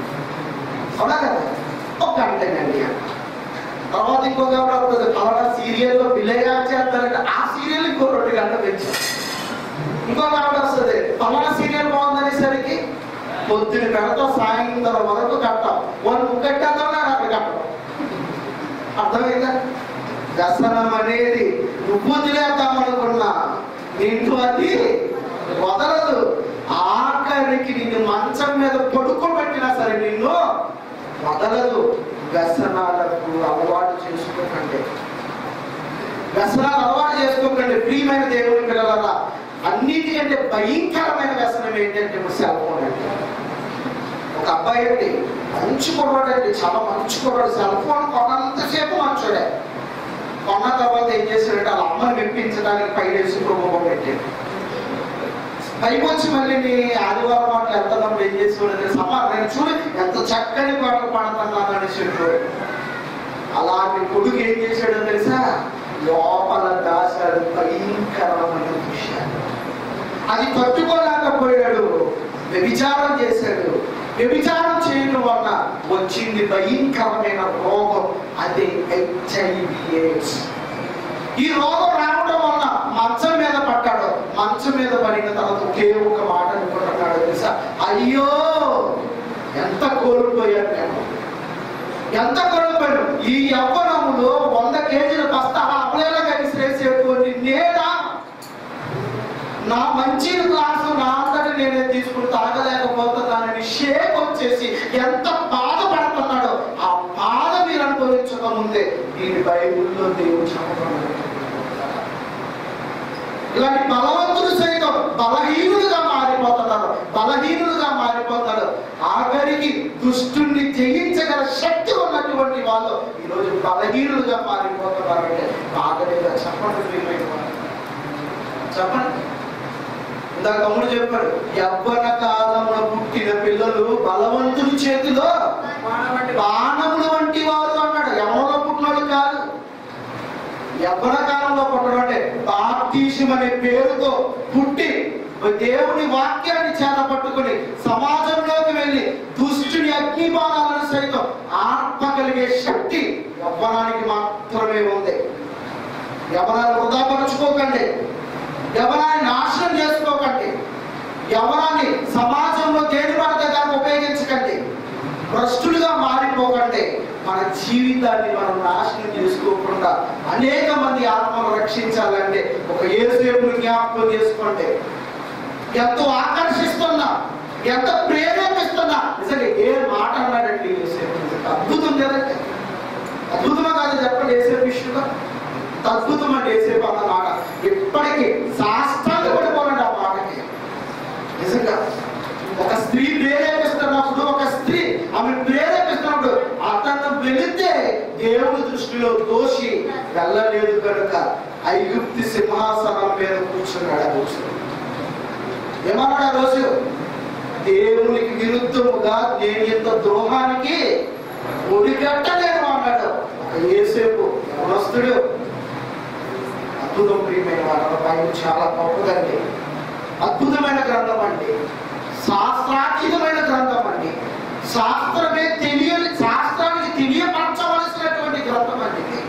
అవునా కదా ఒక గంటేనండి తర్వాత ఇంకొక ఆవిడ వస్తుంది పలానా సీరియల్లో విలేగా చేస్తారంటే ఆ సీరియల్ ఇంకో రెండు గంటలు పెంచారు ఇంకొక ఆవిడ వస్తుంది పలానా సీరియల్ బాగుందనేసరికి పొద్దున కడతా సాయంత్రం వరకు కట్టాం వాళ్ళు కట్టేద్దాం అక్కడ కట్టడం అర్థమైందా వ్యసనం అనేది నువ్వు వదిలేద్దామనుకున్నా నిన్ను అది వదలదు ఆఖరికి నిన్ను మంచం మీద పడుకోబెట్టినా సరే నిన్ను వదలదు వ్యసనాలకు అలవాటు చేసుకోకండి వ్యసనాలు అలవాటు చేసుకోకండి ప్రియమైన దేవుని పిల్లల అన్నిటికంటే భయంకరమైన వ్యసనం ఏంటంటే ఇప్పుడు సెల్ ఫోన్ అండి ఒక అబ్బాయి అండి మంచి కుర్రాడు అండి చాలా మంచి కుర్రాడు సెల్ ఫోన్ కొన్నంతసేపు మంచోడే కొన్న తర్వాత ఏం చేశాడంటే వాళ్ళ అమ్మని మెప్పించడానికి పై వేసి కుటుంబం పెట్టాడు పైకి వచ్చి మళ్ళీ నీ ఆదివారం మాటలు వెళ్తున్నప్పుడు ఏం చేసేవాడు తెలుసా అమ్మ నేను చూడు ఎంత చక్కని పాటలు పాడుతున్నాను అని చెప్పాడు అలాంటి కొడుకు ఏం చేశాడో తెలుసా లోపల దాశాడు భయంకరమైన విషయాలు అది తట్టుకోలేకపోయాడు వ్యభిచారం చేశాడు వ్యభిచారం చేయడం వల్ల వచ్చింది భయంకరమైన రోగం అదే హెచ్ఐవి ఎయిడ్స్ ఈ రోగం రావడం వల్ల మంచం మీద పడ్డాడు మంచం మీద పడిన తర్వాత ఒకే ఒక మాట అనుకుంటున్నాడు తెలుసా అయ్యో ఎంత కోల్పోయాను నేను ఎంత కోల్పోయాను ఈ యవ్వనములో వంద కేజీల బస్తా అప్పుడేలా కలిసి కొన్ని నేడా నా మంచి గ్లాసు నా అంతటి నేనే తీసుకుని తాగలేకపోతున్నానని షేక్ వచ్చేసి ఎంత బాధపడుతున్నాడో ఆ బాధ మీరు అనుభవించక ముందే దీని బైబిల్లో దేవుడు చెప్పబడ్డాడు ఇలాంటి బలవంతులు సైతం బలహీనులుగా మారిపోతున్నారు బలహీనులుగా మారిపోతారు ఆఖరికి దుష్టుణ్ణి జయించగల శక్తి ఉన్నటువంటి వాళ్ళు ఈరోజు బలహీనులుగా మారిపోతున్నారంటే బాధలేదా చెప్పండి ప్రియమైన వారు. చెప్పండి ఇందాక తమ్ముడు చెప్పాడు యవ్వన కాలంలో పుట్టిన పిల్లలు బలవంతుడి చేతిలో బాణముల వంటి వారు అన్నాడు ఎవరిలో పుట్టినోళ్ళు కాదు యవ్వన కాలంలో పుట్టడం అంటే బాప్తీసం అనే పేరుతో పుట్టి దేవుని వాక్యాన్ని చేత పట్టుకుని సమాజంలోకి వెళ్ళి దుష్టుని అగ్నిబాణాలను సైతం ఆత్మగలిగే శక్తి యవ్వనానికి మాత్రమే ఉంది యవ్వనాన్ని వృధాపరచుకోకండి యవ్వనాన్ని నాశనం చేసుకోకండి యవ్వనాన్ని సమాజంలో దేని పడితే దాన్ని ఉపయోగించకండి భ్రష్టులుగా మారిపోకండి మన జీవితాన్ని మనం నాశనం చేసుకోకుండా అనేక మంది ఆత్మను రక్షించాలంటే ఒక ఏసేపుని జ్ఞాపకం చేసుకోండి ఎంతో ఆకర్షిస్తున్నా ఎంత ప్రేరేపిస్తున్నా నిజంగా ఏ మాట అన్నాడండి ఏసేపు అద్భుతం కదండి అద్భుతమా కాదు చెప్పండి వేసే విషయంలో అద్భుతం అంటే వేసే అన్న మాట ఇప్పటికీ సాష్టాంగ పడిపోవాలండి ఆ మాటకి నిజంగా ఒక స్త్రీ ప్రేరేపిస్తున్నప్పుడు ఒక స్త్రీ ఆమె ప్రేరేపిస్తున్నప్పుడు అతను వెళితే దేవుని దృష్టిలో దోషి వెళ్ళలేదు కనుక ఐగుప్తి సింహాసనం మీద కూర్చున్నాడు ఆ రోజు ఏమన్నాడు ఆ రోజు దేవునికి విరుద్ధముగా నేను ఇంత ద్రోహానికి ఒడిగట్టలేను అన్నాడు ఒక ఏసేపు యవనస్తుడు అద్భుతం ప్రియమైన వాళ్ళ బైబిల్ చాలా గొప్పదండి అద్భుతమైన గ్రంథం అండి శాస్త్రాతీతమైన గ్రంథం అండి శాస్త్రమే తెలియని శాస్త్రానికి తెలియపరచవలసినటువంటి గ్రంథం అండి ఇది.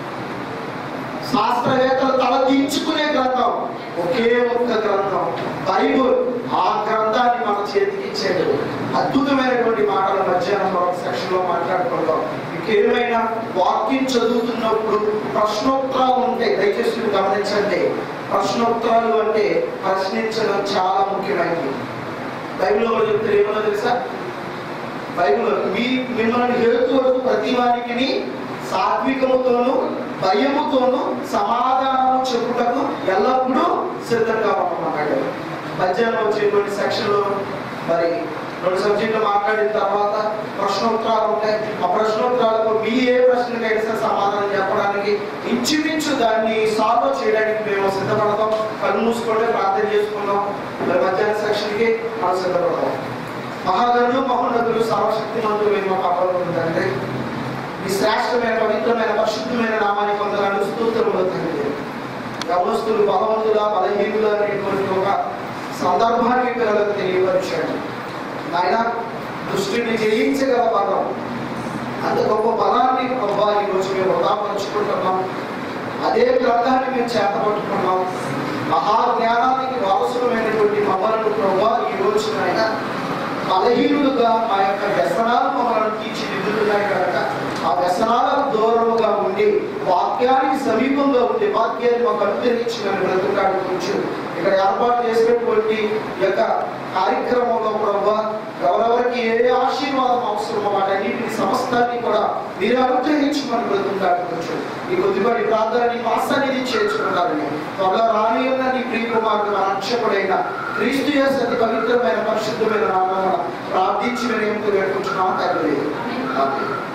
శాస్త్రవేత్తలు తలదించుకునే గ్రంథం ఒకే ఒక్క గ్రంథం బైబుల్ ఆ గ్రంథాన్ని మన చేతికి ఇచ్చాడు అద్భుతమైనటువంటి మాటల మధ్యాహ్నం మరొక సెక్షన్ లో మాట్లాడుకుందాం మీకు ఏమైనా వాక్యం చదువుతున్నప్పుడు ప్రశ్నోత్తరాలు ఉంటాయి దయచేసి మీరు గమనించండి ప్రశ్నోత్తరాలు అంటే ప్రశ్నించడం చాలా ముఖ్యమైనది బైబిల్లో కూడా చెప్తారు ఏమన్నా తెలుసా బైబిల్ మీ మిమ్మల్ని హేతు ప్రతి వారికి సాత్వికముతోను భయముతోను సమాధానము చెప్పుటకు ఎల్లప్పుడూ సిద్ధంగా ఉండమన్నాడు మధ్యాహ్నం వచ్చేటువంటి సెక్షన్లో మరి రెండు సబ్జెక్టులు మాట్లాడిన తర్వాత ప్రశ్నోత్తరాలు ఉంటాయి ఆ ప్రశ్నోత్తరాలకు మీ ఏ ప్రశ్నకైనా సరే సమాధానం చెప్పడానికి ఇంచుమించు దాన్ని సాల్వ్ చేయడానికి మేము సిద్ధపడతాం కళ్ళు మూసుకుంటే ప్రార్థన చేసుకుందాం మరి మధ్యాహ్నం సెక్షన్కి మనం సిద్ధపడతాం మహాగణుడు మహోన్నతులు సర్వశక్తిమంతులు మా పాపలు తండ్రి ఈ శ్రేష్టమైన పవిత్రమైన పరిశుద్ధమైన నామాన్ని పొందడానికి స్తోత్రములు తండ్రి యవనస్తులు బలవంతుల బలహీనులు అనేటువంటి ఒక సందర్భాన్ని పిల్లలకు తెలియపరిచాడు ఆయన దృష్టిని జయించగల బలం అంత గొప్ప బలాన్ని ప్రభా ఈ రోజు మేము వృధాపరుచుకుంటున్నాం అదే గ్రంథాన్ని మేము చేతపట్టుకున్నాం మహాజ్ఞానానికి వారసులమైనటువంటి మమ్మల్ని ప్రభా ఈ రోజు ఆయన బలహీనులుగా మా యొక్క వ్యసనాలు మమ్మల్ని తీర్చిదిద్దుతున్నాయి కనుక ఆ వ్యసనాలకు దూరముగా ఉండి వాక్యానికి సమీపంగా ఉండి వాక్యాన్ని మాకు అనుగ్రహించి మేము బ్రతుకాడు కొంచెం ఇక్కడ ఏర్పాటు చేసినటువంటి ఈ యొక్క కార్యక్రమంలో ప్రభా ఎవరెవరికి ఏ ఆశీర్వాదం అవసరమో వాటన్నిటిని సమస్తాన్ని కూడా మీరు అనుగ్రహించి మనం బ్రతుకాడు కొంచెం ఈ కొద్దిపాటి ప్రార్థనని మాసాన్ని చేర్చుకున్నారని త్వరలో రాని ఉన్న నీ ప్రియ కుమారుడు రక్షకుడైన క్రీస్తు యేసు అతి పవిత్రమైన పరిశుద్ధమైన నామమున ప్రార్థించి మేము వేడుకుంటున్నాం తండ్రి ఆమేన్.